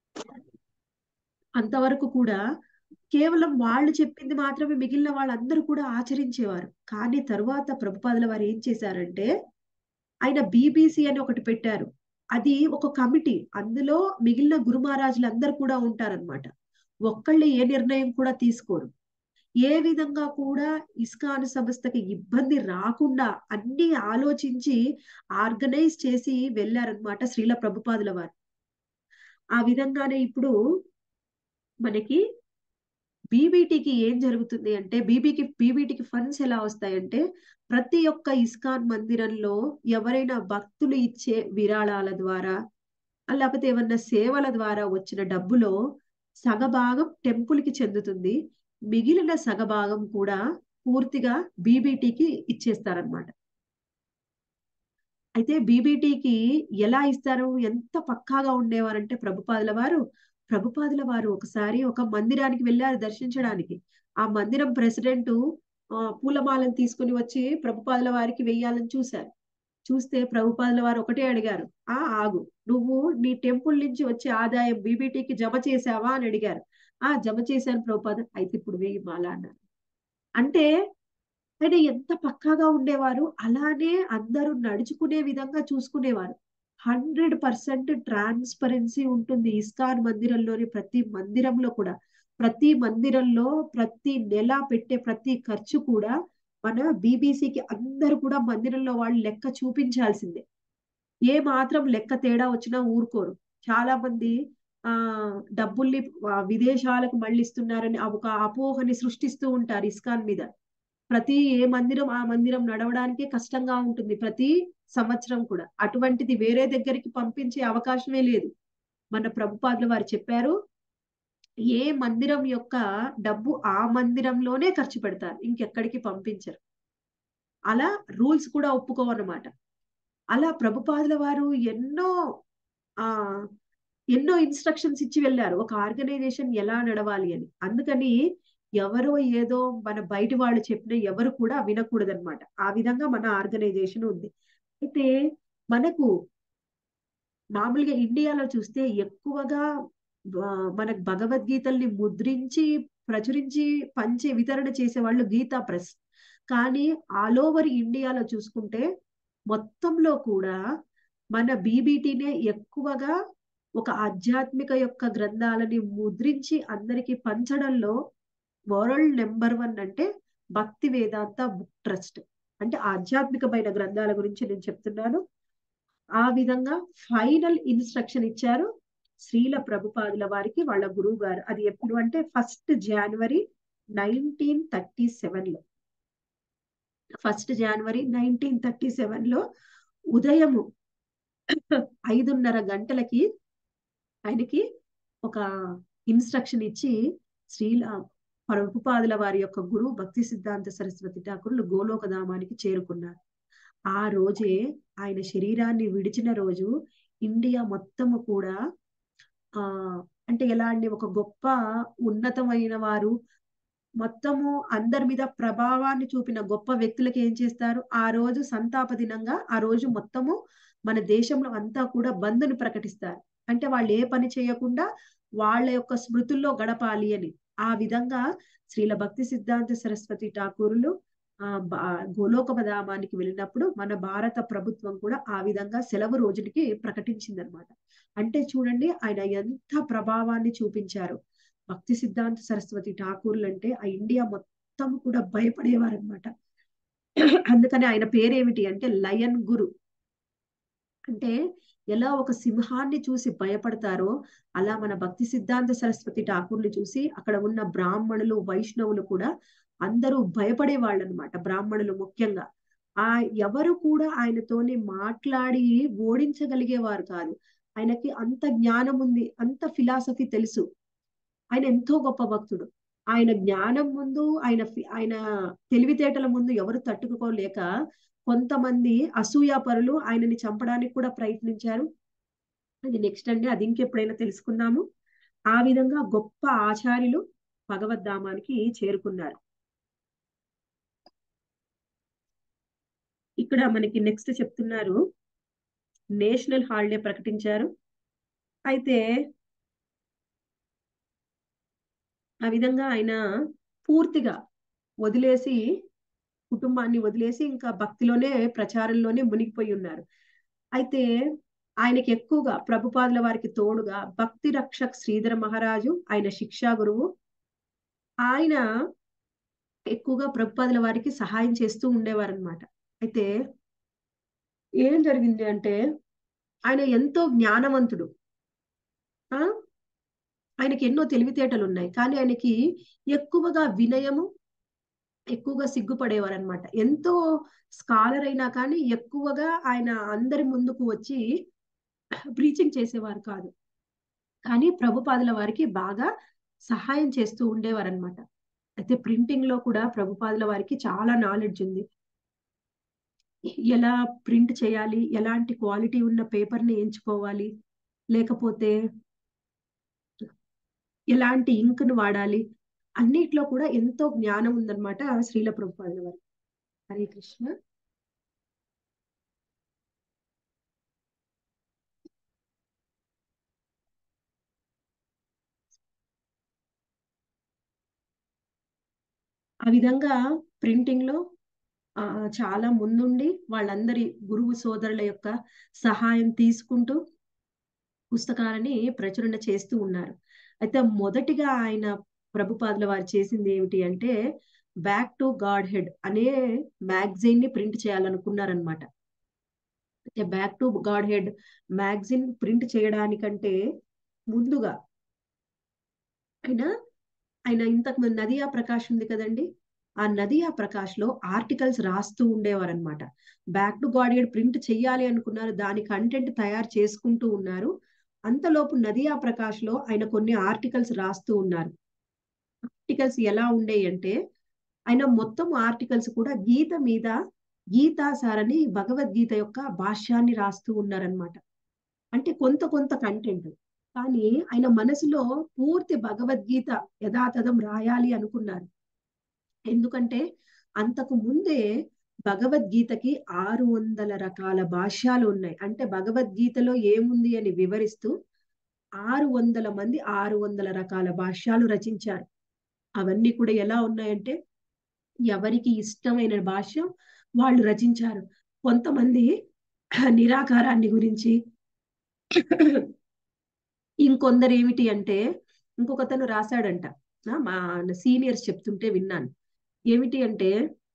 అంతవరకు కూడా కేవలం వాళ్ళు చెప్పింది మాత్రమే మిగిలిన వాళ్ళందరూ కూడా ఆచరించేవారు కానీ తరువాత ప్రభుపాదుల వారు ఏం చేశారంటే ఆయన బీబీసీ అని ఒకటి పెట్టారు అది ఒక కమిటీ అందులో మిగిలిన గురు మహారాజులు అందరు కూడా ఉంటారనమాట ఒక్కళ్ళు ఏ నిర్ణయం కూడా తీసుకోరు ఏ విధంగా కూడా ఇస్కాన్ సంస్థకి ఇబ్బంది రాకుండా అన్ని ఆలోచించి ఆర్గనైజ్ చేసి వెళ్ళారనమాట శ్రీల ప్రభుపాదుల వారు ఆ విధంగానే ఇప్పుడు మనకి బీబీటీకి ఏం జరుగుతుంది అంటే బీబీకి బీబీటీకి ఫండ్స్ ఎలా వస్తాయంటే ప్రతి ఒక్క ఇస్కాన్ మందిరంలో ఎవరైనా భక్తులు ఇచ్చే విరాళాల ద్వారా లేకపోతే ఏమన్నా సేవల ద్వారా వచ్చిన డబ్బులో సగభాగం టెంపుల్ కి చెందుతుంది మిగిలిన సగభాగం కూడా పూర్తిగా బీబీటీకి ఇచ్చేస్తారనమాట అయితే బీబీటీకి ఎలా ఇస్తారు ఎంత పక్కాగా ఉండేవారంటే ప్రభుపాదుల వారు ప్రభుపాదుల వారు ఒకసారి ఒక మందిరానికి వెళ్ళారు దర్శించడానికి ఆ మందిరం ప్రెసిడెంట్ పూలమాలను తీసుకుని వచ్చి ప్రభుపాదుల వారికి వెయ్యాలని చూశారు చూస్తే ప్రభుపాదుల వారు ఒకటే అడిగారు ఆ ఆగు నువ్వు నీ టెంపుల్ నుంచి వచ్చే ఆదాయం బీబీటీకి జమ చేసావా అని అడిగారు ఆ జమ చేశాను ప్రభుపాద అయితే ఇప్పుడు వెయ్యి మాల అన్నారు అంటే ఆయన ఎంత పక్కాగా ఉండేవారు అలానే అందరూ నడుచుకునే విధంగా చూసుకునేవారు హండ్రెడ్ పర్సెంట్ ట్రాన్స్పరెన్సీ ఉంటుంది ఇస్కాన్ మందిరంలోని ప్రతి మందిరంలో కూడా ప్రతి మందిరంలో ప్రతి నెల పెట్టే ప్రతి ఖర్చు కూడా మన బీబీసీకి అందరూ కూడా మందిరంలో వాళ్ళు లెక్క చూపించాల్సిందే ఏ మాత్రం లెక్క తేడా వచ్చినా ఊరుకోరు చాలా మంది ఆ డబ్బుల్ని విదేశాలకు మళ్ళిస్తున్నారని ఒక అపోహని సృష్టిస్తూ ఉంటారు ఇస్కాన్ మీద ప్రతి ఏ మందిరం ఆ మందిరం నడవడానికే కష్టంగా ఉంటుంది ప్రతి సంవత్సరం కూడా అటువంటిది వేరే దగ్గరికి పంపించే అవకాశమే లేదు మన ప్రభుపాదులు వారు చెప్పారు ఏ మందిరం యొక్క డబ్బు ఆ మందిరంలోనే ఖర్చు పెడతారు ఇంకెక్కడికి పంపించరు అలా రూల్స్ కూడా ఒప్పుకోవన్నమాట అలా ప్రభుపాదుల వారు ఎన్నో ఆ ఎన్నో ఇన్స్ట్రక్షన్స్ ఇచ్చి వెళ్ళారు ఒక ఆర్గనైజేషన్ ఎలా నడవాలి అని అందుకని ఎవరో ఏదో మన బయట వాళ్ళు చెప్పిన ఎవరు కూడా వినకూడదన్నమాట ఆ విధంగా మన ఆర్గనైజేషన్ ఉంది అయితే మనకు మామూలుగా ఇండియాలో చూస్తే ఎక్కువగా మనకు భగవద్గీతల్ని ముద్రించి ప్రచురించి పంచే వితరణ చేసే వాళ్ళు గీతా ప్రెస్ కానీ ఆల్ ఓవర్ ఇండియాలో చూసుకుంటే మొత్తంలో కూడా మన బీబీటీనే ఎక్కువగా ఒక ఆధ్యాత్మిక యొక్క గ్రంథాలని ముద్రించి అందరికి పంచడంలో వరల్డ్ నెంబర్ వన్ అంటే భక్తి వేదాంత బుక్ ట్రస్ట్ అంటే ఆధ్యాత్మికమైన గ్రంథాల గురించి నేను చెప్తున్నాను ఆ విధంగా ఫైనల్ ఇన్స్ట్రక్షన్ ఇచ్చారు శ్రీల ప్రభుపాదుల వారికి వాళ్ళ గురువు గారు అది ఎప్పుడు అంటే first January nineteen thirty seven లో first January nineteen thirty seven లో ఉదయము ఐదున్నర గంటలకి ఆయనకి ఒక ఇన్స్ట్రక్షన్ ఇచ్చి శ్రీల ప్రభుపాదుల వారి యొక్క గురువు భక్తి సిద్ధాంత సరస్వతి ఠాకూర్లు గోలోకధామానికి చేరుకున్నారు ఆ రోజే ఆయన శరీరాన్ని విడిచిన రోజు ఇండియా మొత్తము కూడా ఆ అంటే ఎలా అండి ఒక గొప్ప ఉన్నతమైన వారు మొత్తము అందరి మీద ప్రభావాన్ని చూపిన గొప్ప వ్యక్తులకి ఏం చేస్తారు ఆ రోజు సంతాప దినంగా ఆ రోజు మొత్తము మన దేశంలో అంతా కూడా బంద్ని ప్రకటిస్తారు అంటే వాళ్ళు ఏ పని చేయకుండా వాళ్ళ యొక్క స్మృతుల్లో గడపాలి అని ఆ విధంగా శ్రీల భక్తి సిద్ధాంత సరస్వతి ఠాకూరులు ఆ గోలోకపధామానికి వెళ్ళినప్పుడు మన భారత ప్రభుత్వం కూడా ఆ విధంగా సెలవు రోజునికి ప్రకటించిందనమాట అంటే చూడండి ఆయన ఎంత ప్రభావాన్ని చూపించారు భక్తి సిద్ధాంత సరస్వతి ఠాకూర్లు అంటే ఆ ఇండియా మొత్తం కూడా భయపడేవారు అనమాట అందుకని ఆయన పేరేమిటి అంటే లయన్ గురు అంటే ఎలా ఒక సింహాన్ని చూసి భయపడతారో అలా మన భక్తి సిద్ధాంత సరస్వతి ఠాకూర్ని చూసి అక్కడ ఉన్న బ్రాహ్మణులు వైష్ణవులు కూడా అందరూ భయపడే వాళ్ళు అనమాట బ్రాహ్మణులు ముఖ్యంగా ఆ ఎవరు కూడా ఆయనతోని మాట్లాడి ఓడించగలిగేవారు కాదు ఆయనకి అంత జ్ఞానం ఉంది అంత ఫిలాసఫీ తెలుసు ఆయన ఎంతో గొప్ప భక్తుడు ఆయన జ్ఞానం ముందు ఆయన ఆయన తెలివితేటల ముందు ఎవరు తట్టుకోలేక కొంతమంది అసూయాపరులు ఆయనని చంపడానికి కూడా ప్రయత్నించారు అది నెక్స్ట్ అండి అది ఇంకెప్పుడైనా తెలుసుకుందాము ఆ విధంగా గొప్ప ఆచార్యులు భగవద్ధామానికి చేరుకున్నారు ఇక్కడ మనకి నెక్స్ట్ చెప్తున్నారు నేషనల్ హాలిడే ప్రకటించారు అయితే ఆ విధంగా ఆయన పూర్తిగా వదిలేసి కుటుంబాన్ని వదిలేసి ఇంకా భక్తిలోనే ప్రచారంలోనే మునిగిపోయి ఉన్నారు అయితే ఆయనకి ఎక్కువగా ప్రభుపాదుల వారికి తోడుగా భక్తి రక్షక్ శ్రీధర మహారాజు ఆయన శిక్షా గురువు ఆయన ఎక్కువగా ప్రభుపాదుల వారికి సహాయం చేస్తూ ఉండేవారు అనమాట అయితే ఏం జరిగింది అంటే ఆయన ఎంతో జ్ఞానవంతుడు ఆ ఆయనకి ఎన్నో తెలివితేటలు ఉన్నాయి కానీ ఆయనకి ఎక్కువగా వినయము ఎక్కువగా సిగ్గుపడేవారు అనమాట ఎంతో స్కాలర్ అయినా కానీ ఎక్కువగా ఆయన అందరి ముందుకు వచ్చి ప్రీచింగ్ చేసేవారు కాదు కానీ ప్రభుపాదుల వారికి బాగా సహాయం చేస్తూ ఉండేవారు అనమాట అయితే ప్రింటింగ్ లో కూడా ప్రభుపాదుల వారికి చాలా నాలెడ్జ్ ఉంది ఎలా ప్రింట్ చేయాలి ఎలాంటి క్వాలిటీ ఉన్న పేపర్ని ఎంచుకోవాలి లేకపోతే ఎలాంటి ఇంక్ ను వాడాలి అన్నిట్లో కూడా ఎంతో జ్ఞానం ఉందన్నమాట శ్రీల ప్రభుపాదుల వారి హరే కృష్ణ ఆ విధంగా ప్రింటింగ్ లో ఆ చాలా ముందుండి వాళ్ళందరి గురువు సోదరుల యొక్క సహాయం తీసుకుంటూ పుస్తకాలని ప్రచురణ చేస్తూ ఉన్నారు అయితే మొదటిగా ఆయన ప్రభుపాదుల వారు చేసింది ఏమిటి అంటే బ్యాక్ టు గాడ్ హెడ్ అనే మ్యాగజైన్ ని ప్రింట్ చేయాలనుకున్నారనమాట అయితే back to Godhead magazine print చేయడానికంటే ముందుగా ఆయన ఆయన ఇంతకు నదియా ప్రకాష్ ఉంది కదండి ఆ నదియా ప్రకాష్ లో ఆర్టికల్స్ రాస్తూ ఉండేవారు అనమాట back to Godhead print చెయ్యాలి అనుకున్నారు దాని కంటెంట్ తయారు చేసుకుంటూ ఉన్నారు అంతలోపు నదియా ప్రకాష్ లో ఆయన కొన్ని ఆర్టికల్స్ రాస్తూ ఉన్నారు ఆర్టికల్స్ ఎలా ఉండేవి అంటే ఆయన మొత్తం ఆర్టికల్స్ కూడా గీత మీద గీతాసారని భగవద్గీత యొక్క భాష్యాన్ని రాస్తూ ఉన్నారనమాట అంటే కొంత కొంత కంటెంట్ కానీ ఆయన మనసులో పూర్తి భగవద్గీత యథాతథం రాయాలి అనుకున్నారు ఎందుకంటే అంతకు ముందే భగవద్గీతకి ఆరు వందల రకాల భాష్యాలు ఉన్నాయి అంటే భగవద్గీతలో ఏముంది అని వివరిస్తూ ఆరు వందల మంది ఆరు వందల రకాల భాష్యాలు రచించారు అవన్నీ కూడా ఎలా ఉన్నాయంటే ఎవరికి ఇష్టమైన భాష్యం వాళ్ళు రచించారు కొంతమంది నిరాకారాన్ని గురించి ఇంకొందరు ఏమిటి అంటే ఇంకొకతను రాశాడంట మా సీనియర్స్ చెప్తుంటే విన్నాను ఏమిటి అంటే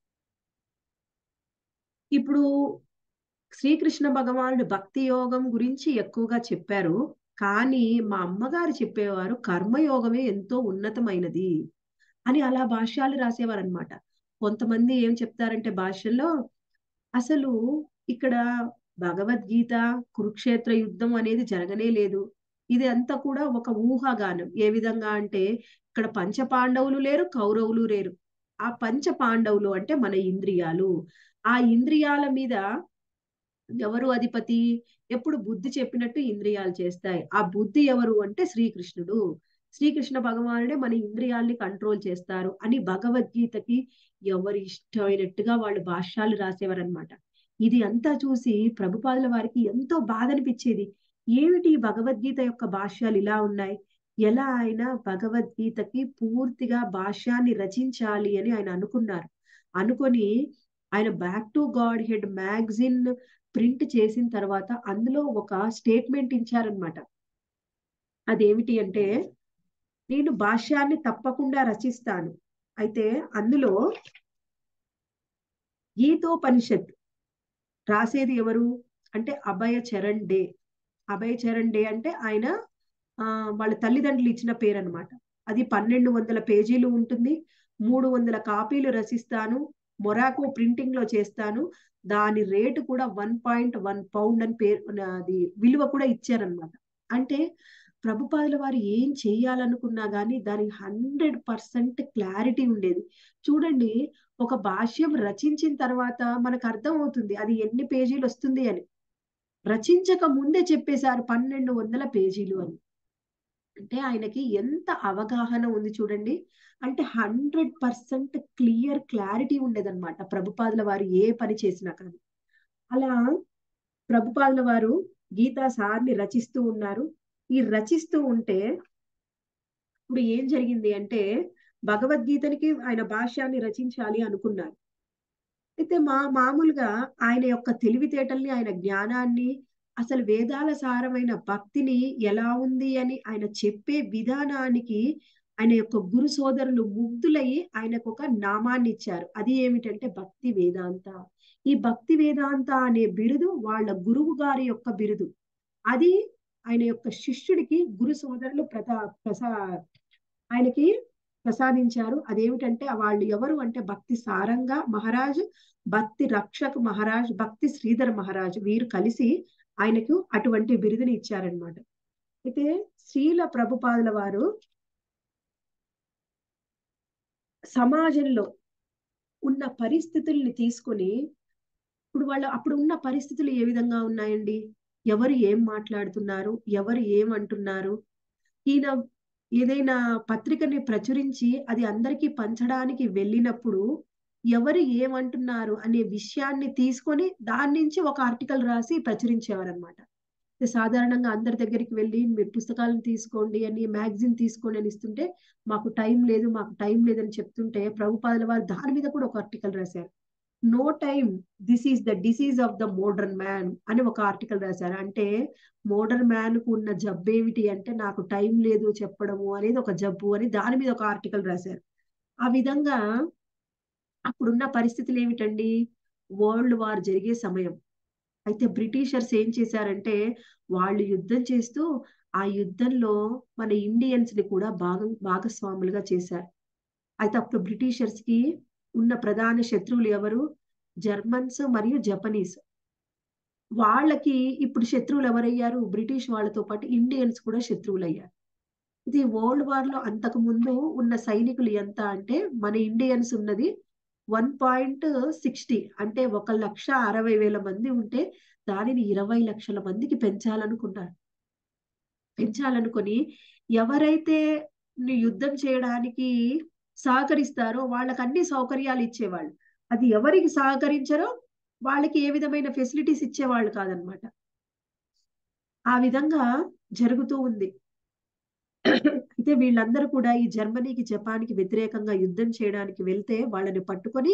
ఇప్పుడు శ్రీకృష్ణ భగవానుడు భక్తి యోగం గురించి ఎక్కువగా చెప్పారు కానీ మా అమ్మగారు చెప్పేవారు కర్మయోగమే ఎంతో ఉన్నతమైనది అని అలా భాష్యాలు రాసేవారు అనమాట కొంతమంది ఏం చెప్తారంటే భాషల్లో అసలు ఇక్కడ భగవద్గీత కురుక్షేత్ర యుద్ధం అనేది జరగనే లేదు ఇది అంతా కూడా ఒక ఊహాగానం ఏ విధంగా అంటే ఇక్కడ పంచ పాండవులు లేరు కౌరవులు లేరు ఆ పంచ పాండవులు అంటే మన ఇంద్రియాలు ఆ ఇంద్రియాల మీద ఎవరు అధిపతి ఎప్పుడు బుద్ధి చెప్పినట్టు ఇంద్రియాలు చేస్తాయి ఆ బుద్ధి ఎవరు అంటే శ్రీకృష్ణుడు శ్రీకృష్ణ భగవానుడే మన ఇంద్రియాల్ని కంట్రోల్ చేస్తారు అని భగవద్గీతకి ఎవరి ఇష్టమైనట్టుగా వాళ్ళు భాష్యాలు రాసేవారనమాట ఇది అంతా చూసి ప్రభుపాదుల వారికి ఎంతో బాధ అనిపించేది ఏమిటి ఈ భగవద్గీత యొక్క భాష్యాలు ఇలా ఉన్నాయి ఎలా ఆయన భగవద్గీతకి పూర్తిగా భాష్యాన్ని రచించాలి అని ఆయన అనుకున్నారు అనుకొని ఆయన back to Godhead magazine print చేసిన తర్వాత అందులో ఒక స్టేట్మెంట్ ఇచ్చారనమాట అదేమిటి అంటే నేను భాష్యాన్ని తప్పకుండా రచిస్తాను అయితే అందులో గీతోపనిషత్ రాసేది ఎవరు అంటే అభయ చరణ్ డే అభయ చరణ్ డే అంటే ఆయన ఆ వాళ్ళ తల్లిదండ్రులు ఇచ్చిన పేరు అనమాట అది పన్నెండు వందల పేజీలు ఉంటుంది మూడు వందల కాపీలు రచిస్తాను మొరాకో ప్రింటింగ్ లో చేస్తాను దాని రేటు కూడా వన్ పాయింట్ వన్ పౌండ్ అని పేరు అది విలువ కూడా ఇచ్చారనమాట అంటే ప్రభుపాదుల వారు ఏం చేయాలనుకున్నా కానీ దానికి హండ్రెడ్ పర్సెంట్ క్లారిటీ ఉండేది చూడండి ఒక భాష్యం రచించిన తర్వాత మనకు అర్థం అవుతుంది అది ఎన్ని పేజీలు వస్తుంది అని రచించక ముందే చెప్పేశారు పన్నెండు వందల పేజీలు అని అంటే ఆయనకి ఎంత అవగాహన ఉంది చూడండి అంటే హండ్రెడ్ పర్సెంట్ క్లియర్ క్లారిటీ ఉండేదన్నమాట ప్రభుపాదుల వారు ఏ పని చేసినా కానీ అలా ప్రభుపాదుల వారు గీతా సార్ని రచిస్తూ ఉన్నారు ఈ రచిస్తూ ఉంటే ఇప్పుడు ఏం జరిగింది అంటే భగవద్గీతనికి ఆయన భాష్యాన్ని రచించాలి అనుకున్నారు అయితే మా మామూలుగా ఆయన యొక్క తెలివితేటల్ని ఆయన జ్ఞానాన్ని అసలు వేదాల సారమైన భక్తిని ఎలా ఉంది అని ఆయన చెప్పే విధానానికి ఆయన యొక్క గురు సోదరులు ముగ్ధులయ్యి ఆయనకు ఒక నామాన్ని ఇచ్చారు అది ఏమిటంటే భక్తి వేదాంత ఈ భక్తి వేదాంత అనే బిరుదు వాళ్ళ గురువు గారి యొక్క బిరుదు అది ఆయన యొక్క శిష్యుడికి గురు సోదరులు ప్రసా ప్రసా ఆయనకి ప్రసాదించారు అదేమిటంటే వాళ్ళు ఎవరు అంటే భక్తి సారంగా మహారాజ్ భక్తి రక్షక్ మహారాజ్ భక్తి శ్రీధర్ మహారాజ్ వీరు కలిసి ఆయనకు అటువంటి బిరుదుని ఇచ్చారనమాట అయితే శ్రీల ప్రభుపాదుల వారు సమాజంలో ఉన్న పరిస్థితుల్ని తీసుకొని ఇప్పుడు వాళ్ళు అప్పుడు ఉన్న పరిస్థితులు ఏ విధంగా ఉన్నాయండి ఎవరు ఏం మాట్లాడుతున్నారు ఎవరు ఏమంటున్నారు ఈయన ఏదైనా పత్రికని ప్రచురించి అది అందరికీ పంచడానికి వెళ్ళినప్పుడు ఎవరు ఏమంటున్నారు అనే విషయాన్ని తీసుకొని దాని నుంచి ఒక ఆర్టికల్ రాసి ప్రచురించేవారనమాట సాధారణంగా అందరి దగ్గరికి వెళ్ళి మీరు పుస్తకాలను తీసుకోండి అని మ్యాగజిన్ తీసుకోండి అని ఇస్తుంటే మాకు టైం లేదు మాకు టైం లేదని చెప్తుంటే ప్రభుపాదుల వారు దాని మీద కూడా ఒక ఆర్టికల్ రాశారు no time this is the disease of the modern man అని ఒక ఆర్టికల్ రాశారు అంటే మోడర్న్ మ్యాన్ కు ఉన్న జబ్బు ఏమిటి అంటే నాకు టైం లేదు చెప్పడము అనేది ఒక జబ్బు అని దాని మీద ఒక ఆర్టికల్ రాశారు ఆ విధంగా అప్పుడున్న పరిస్థితులు ఏమిటండి వరల్డ్ వార్ జరిగే సమయం అయితే బ్రిటిషర్స్ ఏం చేశారంటే వాళ్ళు యుద్ధం చేస్తూ ఆ యుద్ధంలో మన ఇండియన్స్ ని కూడా భాగం భాగస్వాములుగా చేశారు అయితే అప్పుడు బ్రిటిషర్స్ కి ఉన్న ప్రధాన శత్రువులు ఎవరు జర్మన్స్ మరియు జపనీస్ వాళ్ళకి ఇప్పుడు శత్రువులు ఎవరయ్యారు బ్రిటిష్ వాళ్ళతో పాటు ఇండియన్స్ కూడా శత్రువులు అయ్యారు ఇది వరల్డ్ వార్ లో అంతకు ముందు ఉన్న సైనికులు ఎంత అంటే మన ఇండియన్స్ ఉన్నది వన్ పాయింట్ సిక్స్టీ అంటే ఒక లక్ష అరవై వేల మంది ఉంటే దానిని ఇరవై లక్షల మందికి పెంచాలనుకున్నారు పెంచాలనుకొని ఎవరైతే యుద్ధం చేయడానికి సహకరిస్తారో వాళ్ళకి అన్ని సౌకర్యాలు ఇచ్చేవాళ్ళు అది ఎవరికి సహకరించారో వాళ్ళకి ఏ విధమైన ఫెసిలిటీస్ ఇచ్చేవాళ్ళు కాదనమాట ఆ విధంగా జరుగుతూ ఉంది అయితే వీళ్ళందరూ కూడా ఈ జర్మనీకి జపాన్కి వ్యతిరేకంగా యుద్ధం చేయడానికి వెళ్తే వాళ్ళని పట్టుకొని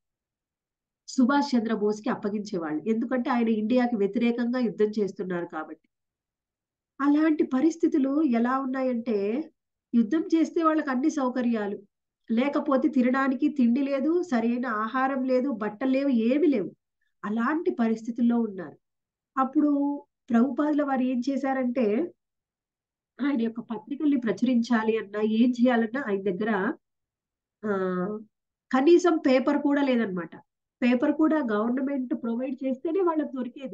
సుభాష్ చంద్రబోస్కి అప్పగించేవాళ్ళు ఎందుకంటే ఆయన ఇండియాకి వ్యతిరేకంగా యుద్ధం చేస్తున్నారు కాబట్టి అలాంటి పరిస్థితులు ఎలా ఉన్నాయంటే యుద్ధం చేస్తే వాళ్ళకి అన్ని సౌకర్యాలు లేకపోతే తినడానికి తిండి లేదు సరైన ఆహారం లేదు బట్టలు లేవు ఏమి లేవు అలాంటి పరిస్థితుల్లో ఉన్నారు అప్పుడు ప్రభుపాదుల వారు ఏం చేశారంటే ఆయన యొక్క పత్రికల్ని ప్రచురించాలి అన్నా ఏం చేయాలన్నా ఆయన దగ్గర ఆ కనీసం పేపర్ కూడా లేదనమాట పేపర్ కూడా గవర్నమెంట్ ప్రొవైడ్ చేస్తేనే వాళ్ళకి దొరికేది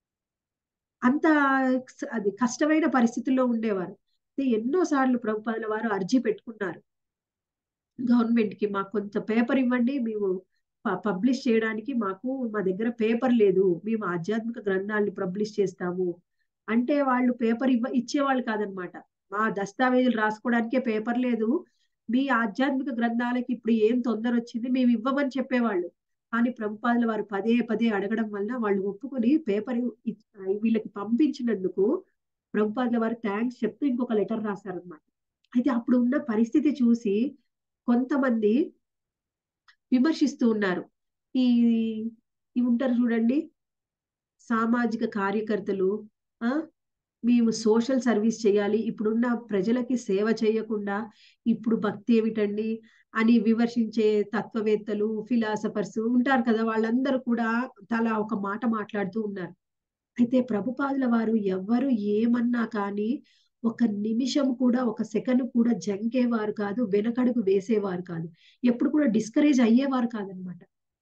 అంత అది కష్టమైన పరిస్థితుల్లో ఉండేవారు ఎన్నో సార్లు ప్రభుపాదుల వారు అర్జీ పెట్టుకున్నారు గవర్నమెంట్ కి మాకు కొంత పేపర్ ఇవ్వండి మేము పబ్లిష్ చేయడానికి మాకు మా దగ్గర పేపర్ లేదు మేము ఆధ్యాత్మిక గ్రంథాలని పబ్లిష్ చేస్తాము అంటే వాళ్ళు పేపర్ ఇవ్వ ఇచ్చేవాళ్ళు కాదనమాట మా దస్తావేజులు రాసుకోవడానికే పేపర్ లేదు మీ ఆధ్యాత్మిక గ్రంథాలకి ఇప్పుడు ఏం తొందర వచ్చింది మేము ఇవ్వమని చెప్పేవాళ్ళు కానీ ప్రభుపాదుల వారు పదే పదే అడగడం వల్ల వాళ్ళు ఒప్పుకొని పేపర్ వీళ్ళకి పంపించినందుకు ప్రభుపాదుల వారు థ్యాంక్స్ చెప్తూ ఇంకొక లెటర్ రాశారనమాట అయితే అప్పుడు ఉన్న పరిస్థితి చూసి కొంతమంది విమర్శిస్తూ ఉన్నారు ఈ ఇవి ఉంటారు చూడండి సామాజిక కార్యకర్తలు ఆ మేము సోషల్ సర్వీస్ చేయాలి ఇప్పుడున్న ప్రజలకి సేవ చేయకుండా ఇప్పుడు భక్తి ఏమిటండి అని విమర్శించే తత్వవేత్తలు ఫిలాసఫర్స్ ఉంటారు కదా వాళ్ళందరూ కూడా తలా ఒక మాట మాట్లాడుతూ ఉన్నారు అయితే ప్రభుపాదుల వారు ఎవ్వరు ఏమన్నా కానీ ఒక నిమిషం కూడా ఒక సెకండ్ కూడా జంకేవారు కాదు వెనకడుగు వేసేవారు కాదు ఎప్పుడు కూడా డిస్కరేజ్ అయ్యేవారు కాదనమాట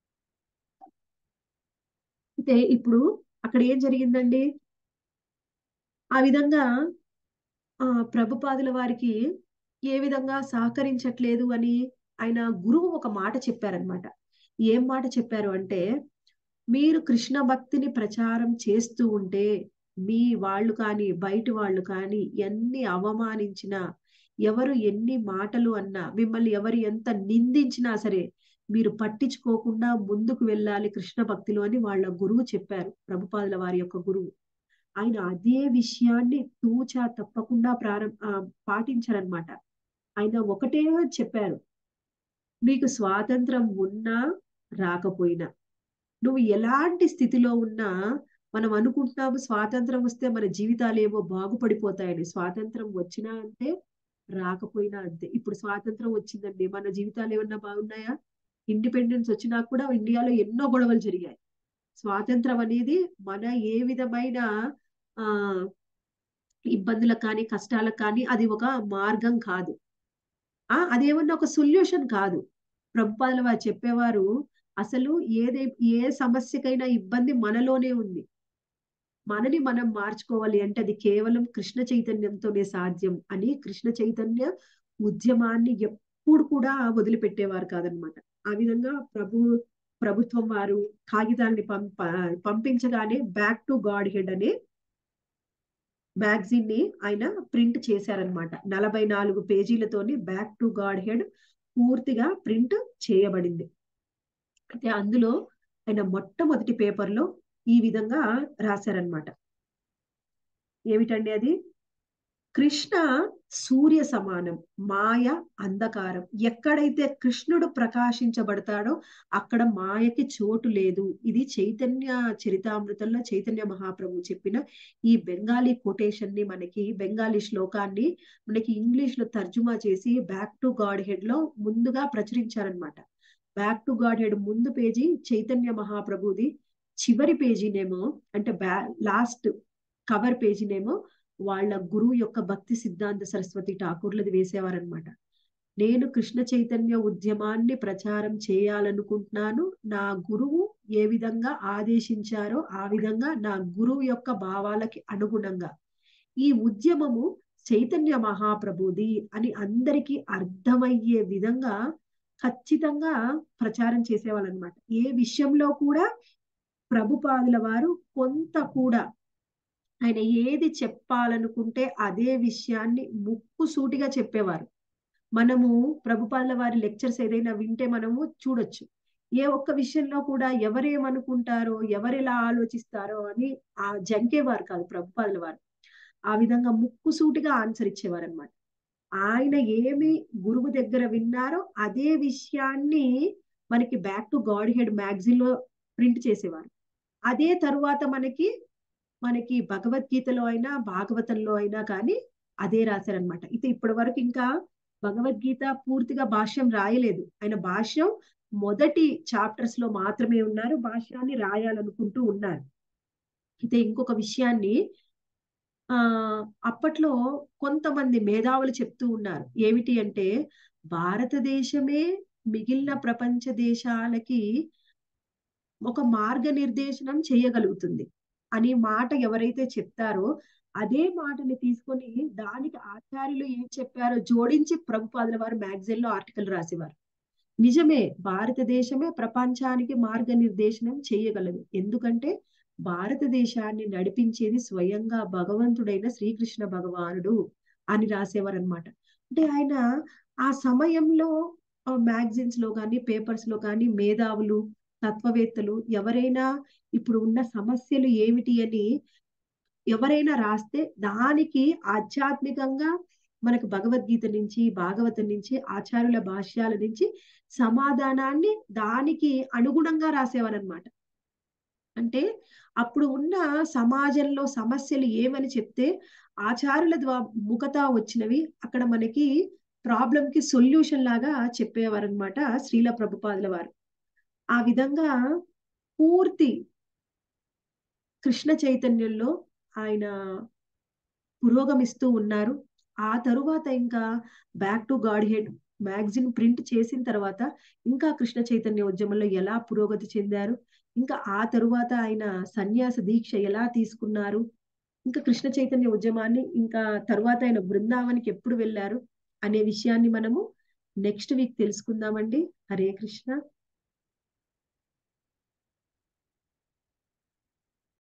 అయితే ఇప్పుడు అక్కడ ఏం జరిగిందండి ఆ విధంగా ఆ ప్రభుపాదుల వారికి ఏ విధంగా సహకరించట్లేదు అని ఆయన గురువు ఒక మాట చెప్పారనమాట ఏం మాట చెప్పారు అంటే మీరు కృష్ణ భక్తిని ప్రచారం చేస్తూ ఉంటే మీ వాళ్ళు కానీ బయట వాళ్ళు కానీ ఎన్ని అవమానించినా ఎవరు ఎన్ని మాటలు అన్నా మిమ్మల్ని ఎవరు ఎంత నిందించినా సరే మీరు పట్టించుకోకుండా ముందుకు వెళ్ళాలి కృష్ణ భక్తిలో అని వాళ్ళ గురువు చెప్పారు ప్రభుపాదుల వారి యొక్క గురువు ఆయన అదే విషయాన్ని తూచా తప్పకుండా ప్రారంభ పాటించారనమాట ఆయన ఒకటే చెప్పారు మీకు స్వాతంత్రం ఉన్నా రాకపోయినా నువ్వు ఎలాంటి స్థితిలో ఉన్నా మనం అనుకుంటున్నాము స్వాతంత్రం వస్తే మన జీవితాలు ఏమో బాగుపడిపోతాయని స్వాతంత్రం వచ్చినా అంతే రాకపోయినా అంతే ఇప్పుడు స్వాతంత్రం వచ్చిందండి మన జీవితాలు ఏమన్నా బాగున్నాయా ఇండిపెండెన్స్ వచ్చినా కూడా ఇండియాలో ఎన్నో గొడవలు జరిగాయి స్వాతంత్రం అనేది మన ఏ విధమైన ఆ ఇబ్బందులకు కానీ కష్టాలకు కానీ అది ఒక మార్గం కాదు ఆ అదేమన్నా ఒక సొల్యూషన్ కాదు ప్రభుపాదుల వారు చెప్పేవారు అసలు ఏదే ఏ సమస్యకైనా ఇబ్బంది మనలోనే ఉంది మనని మనం మార్చుకోవాలి అంటే అది కేవలం కృష్ణ చైతన్యంతోనే సాధ్యం అని కృష్ణ చైతన్య ఉద్యమాన్ని ఎప్పుడు కూడా వదిలిపెట్టేవారు కాదనమాట ఆ విధంగా ప్రభు ప్రభుత్వం వారు కాగితాల్ని పంప పంపించగానే బ్యాక్ టు గాడ్ హెడ్ అనే మ్యాగజైన్ ని ఆయన ప్రింట్ చేశారనమాట నలభై నాలుగు పేజీలతోని బ్యాక్ టు గాడ్ హెడ్ పూర్తిగా ప్రింట్ చేయబడింది అయితే అందులో ఆయన మొట్టమొదటి పేపర్లో ఈ విధంగా రాశారనమాట ఏమిటండి అది కృష్ణ సూర్య సమానం మాయ అంధకారం ఎక్కడైతే కృష్ణుడు ప్రకాశించబడతాడో అక్కడ మాయకి చోటు లేదు ఇది చైతన్య చరితామృతంలో చైతన్య మహాప్రభు చెప్పిన ఈ బెంగాలీ కొటేషన్ ని మనకి బెంగాలీ శ్లోకాన్ని మనకి ఇంగ్లీష్ లో తర్జుమా చేసి బ్యాక్ టు గాడ్ హెడ్ లో ముందుగా ప్రచురించారనమాట బ్యాక్ టు గాడ్ హెడ్ ముందు పేజీ చైతన్య మహాప్రభుది చివరి పేజీనేమో అంటే బ్యా లాస్ట్ కవర్ పేజీనేమో వాళ్ళ గురువు యొక్క భక్తి సిద్ధాంత సరస్వతి ఠాకూర్లది వేసేవారనమాట నేను కృష్ణ చైతన్య ఉద్యమాన్ని ప్రచారం చేయాలనుకుంటున్నాను నా గురువు ఏ విధంగా ఆదేశించారో ఆ విధంగా నా గురువు యొక్క భావాలకి అనుగుణంగా ఈ ఉద్యమము చైతన్య మహాప్రభుది అని అందరికీ అర్థమయ్యే విధంగా ఖచ్చితంగా ప్రచారం చేసేవాళ్ళనమాట ఏ విషయంలో కూడా ప్రభుపాదుల వారు కొంత కూడా ఆయన ఏది చెప్పాలనుకుంటే అదే విషయాన్ని ముక్కు సూటిగా చెప్పేవారు మనము ప్రభుపాదుల వారి లెక్చర్స్ ఏదైనా వింటే మనము చూడొచ్చు ఏ ఒక్క విషయంలో కూడా ఎవరేమనుకుంటారో ఎవరెలా ఆలోచిస్తారో అని ఆ జంకేవారు కాదు ప్రభుపాదుల వారు ఆ విధంగా ముక్కు సూటిగా ఆన్సర్ ఇచ్చేవారు అనమాట ఆయన ఏమి గురువు దగ్గర విన్నారో అదే విషయాన్ని మనకి back to Godhead magazine లో ప్రింట్ చేసేవారు అదే తరువాత మనకి మనకి భగవద్గీతలో అయినా భాగవతంలో అయినా కానీ అదే రాశారనమాట అయితే ఇప్పటి వరకు ఇంకా భగవద్గీత పూర్తిగా భాష్యం రాయలేదు ఆయన భాష్యం మొదటి చాప్టర్స్ లో మాత్రమే ఉన్నారు భాష్యాన్ని రాయాలనుకుంటూ ఉన్నారు అయితే ఇంకొక విషయాన్ని ఆ అప్పట్లో కొంతమంది మేధావులు చెప్తూ ఉన్నారు ఏమిటి అంటే భారతదేశమే మిగిలిన ప్రపంచ దేశాలకి ఒక మార్గనిర్దేశనం చేయగలుగుతుంది అనే మాట ఎవరైతే చెప్తారో అదే మాటని తీసుకొని దానికి ఆచార్యులు ఏం చెప్పారో జోడించి ప్రభుపాదుల వారు మ్యాగజైన్ లో ఆర్టికల్ రాసేవారు నిజమే భారతదేశమే ప్రపంచానికి మార్గనిర్దేశనం చేయగలదు ఎందుకంటే భారతదేశాన్ని నడిపించేది స్వయంగా భగవంతుడైన శ్రీకృష్ణ భగవానుడు అని రాసేవారు అనమాట అంటే ఆయన ఆ సమయంలో మ్యాగజైన్స్ లో కానీ పేపర్స్ లో కానీ మేధావులు తత్వవేత్తలు ఎవరైనా ఇప్పుడు ఉన్న సమస్యలు ఏమిటి అని ఎవరైనా రాస్తే దానికి ఆధ్యాత్మికంగా మనకు భగవద్గీత నుంచి భాగవతం నుంచి ఆచార్యుల భాష్యాల నుంచి సమాధానాన్ని దానికి అనుగుణంగా రాసేవారనమాట అంటే అప్పుడు ఉన్న సమాజంలో సమస్యలు ఏమని చెప్తే ఆచారుల ద్వారా ముఖత వచ్చినవి అక్కడ మనకి ప్రాబ్లం కి సొల్యూషన్ లాగా చెప్పేవారనమాట శ్రీల ప్రభుపాదుల వారు ఆ విధంగా పూర్తి కృష్ణ చైతన్యంలో ఆయన పురోగమిస్తూ ఉన్నారు ఆ తరువాత ఇంకా back to Godhead magazine print చేసిన తర్వాత ఇంకా కృష్ణ చైతన్య ఉద్యమంలో ఎలా పురోగతి చెందారు ఇంకా ఆ తరువాత ఆయన సన్యాస దీక్ష ఎలా తీసుకున్నారు ఇంకా కృష్ణ చైతన్య ఉద్యమాన్ని ఇంకా తరువాత ఆయన బృందావనికి ఎప్పుడు వెళ్ళారు అనే విషయాన్ని మనము నెక్స్ట్ వీక్ తెలుసుకుందామండి హరే కృష్ణ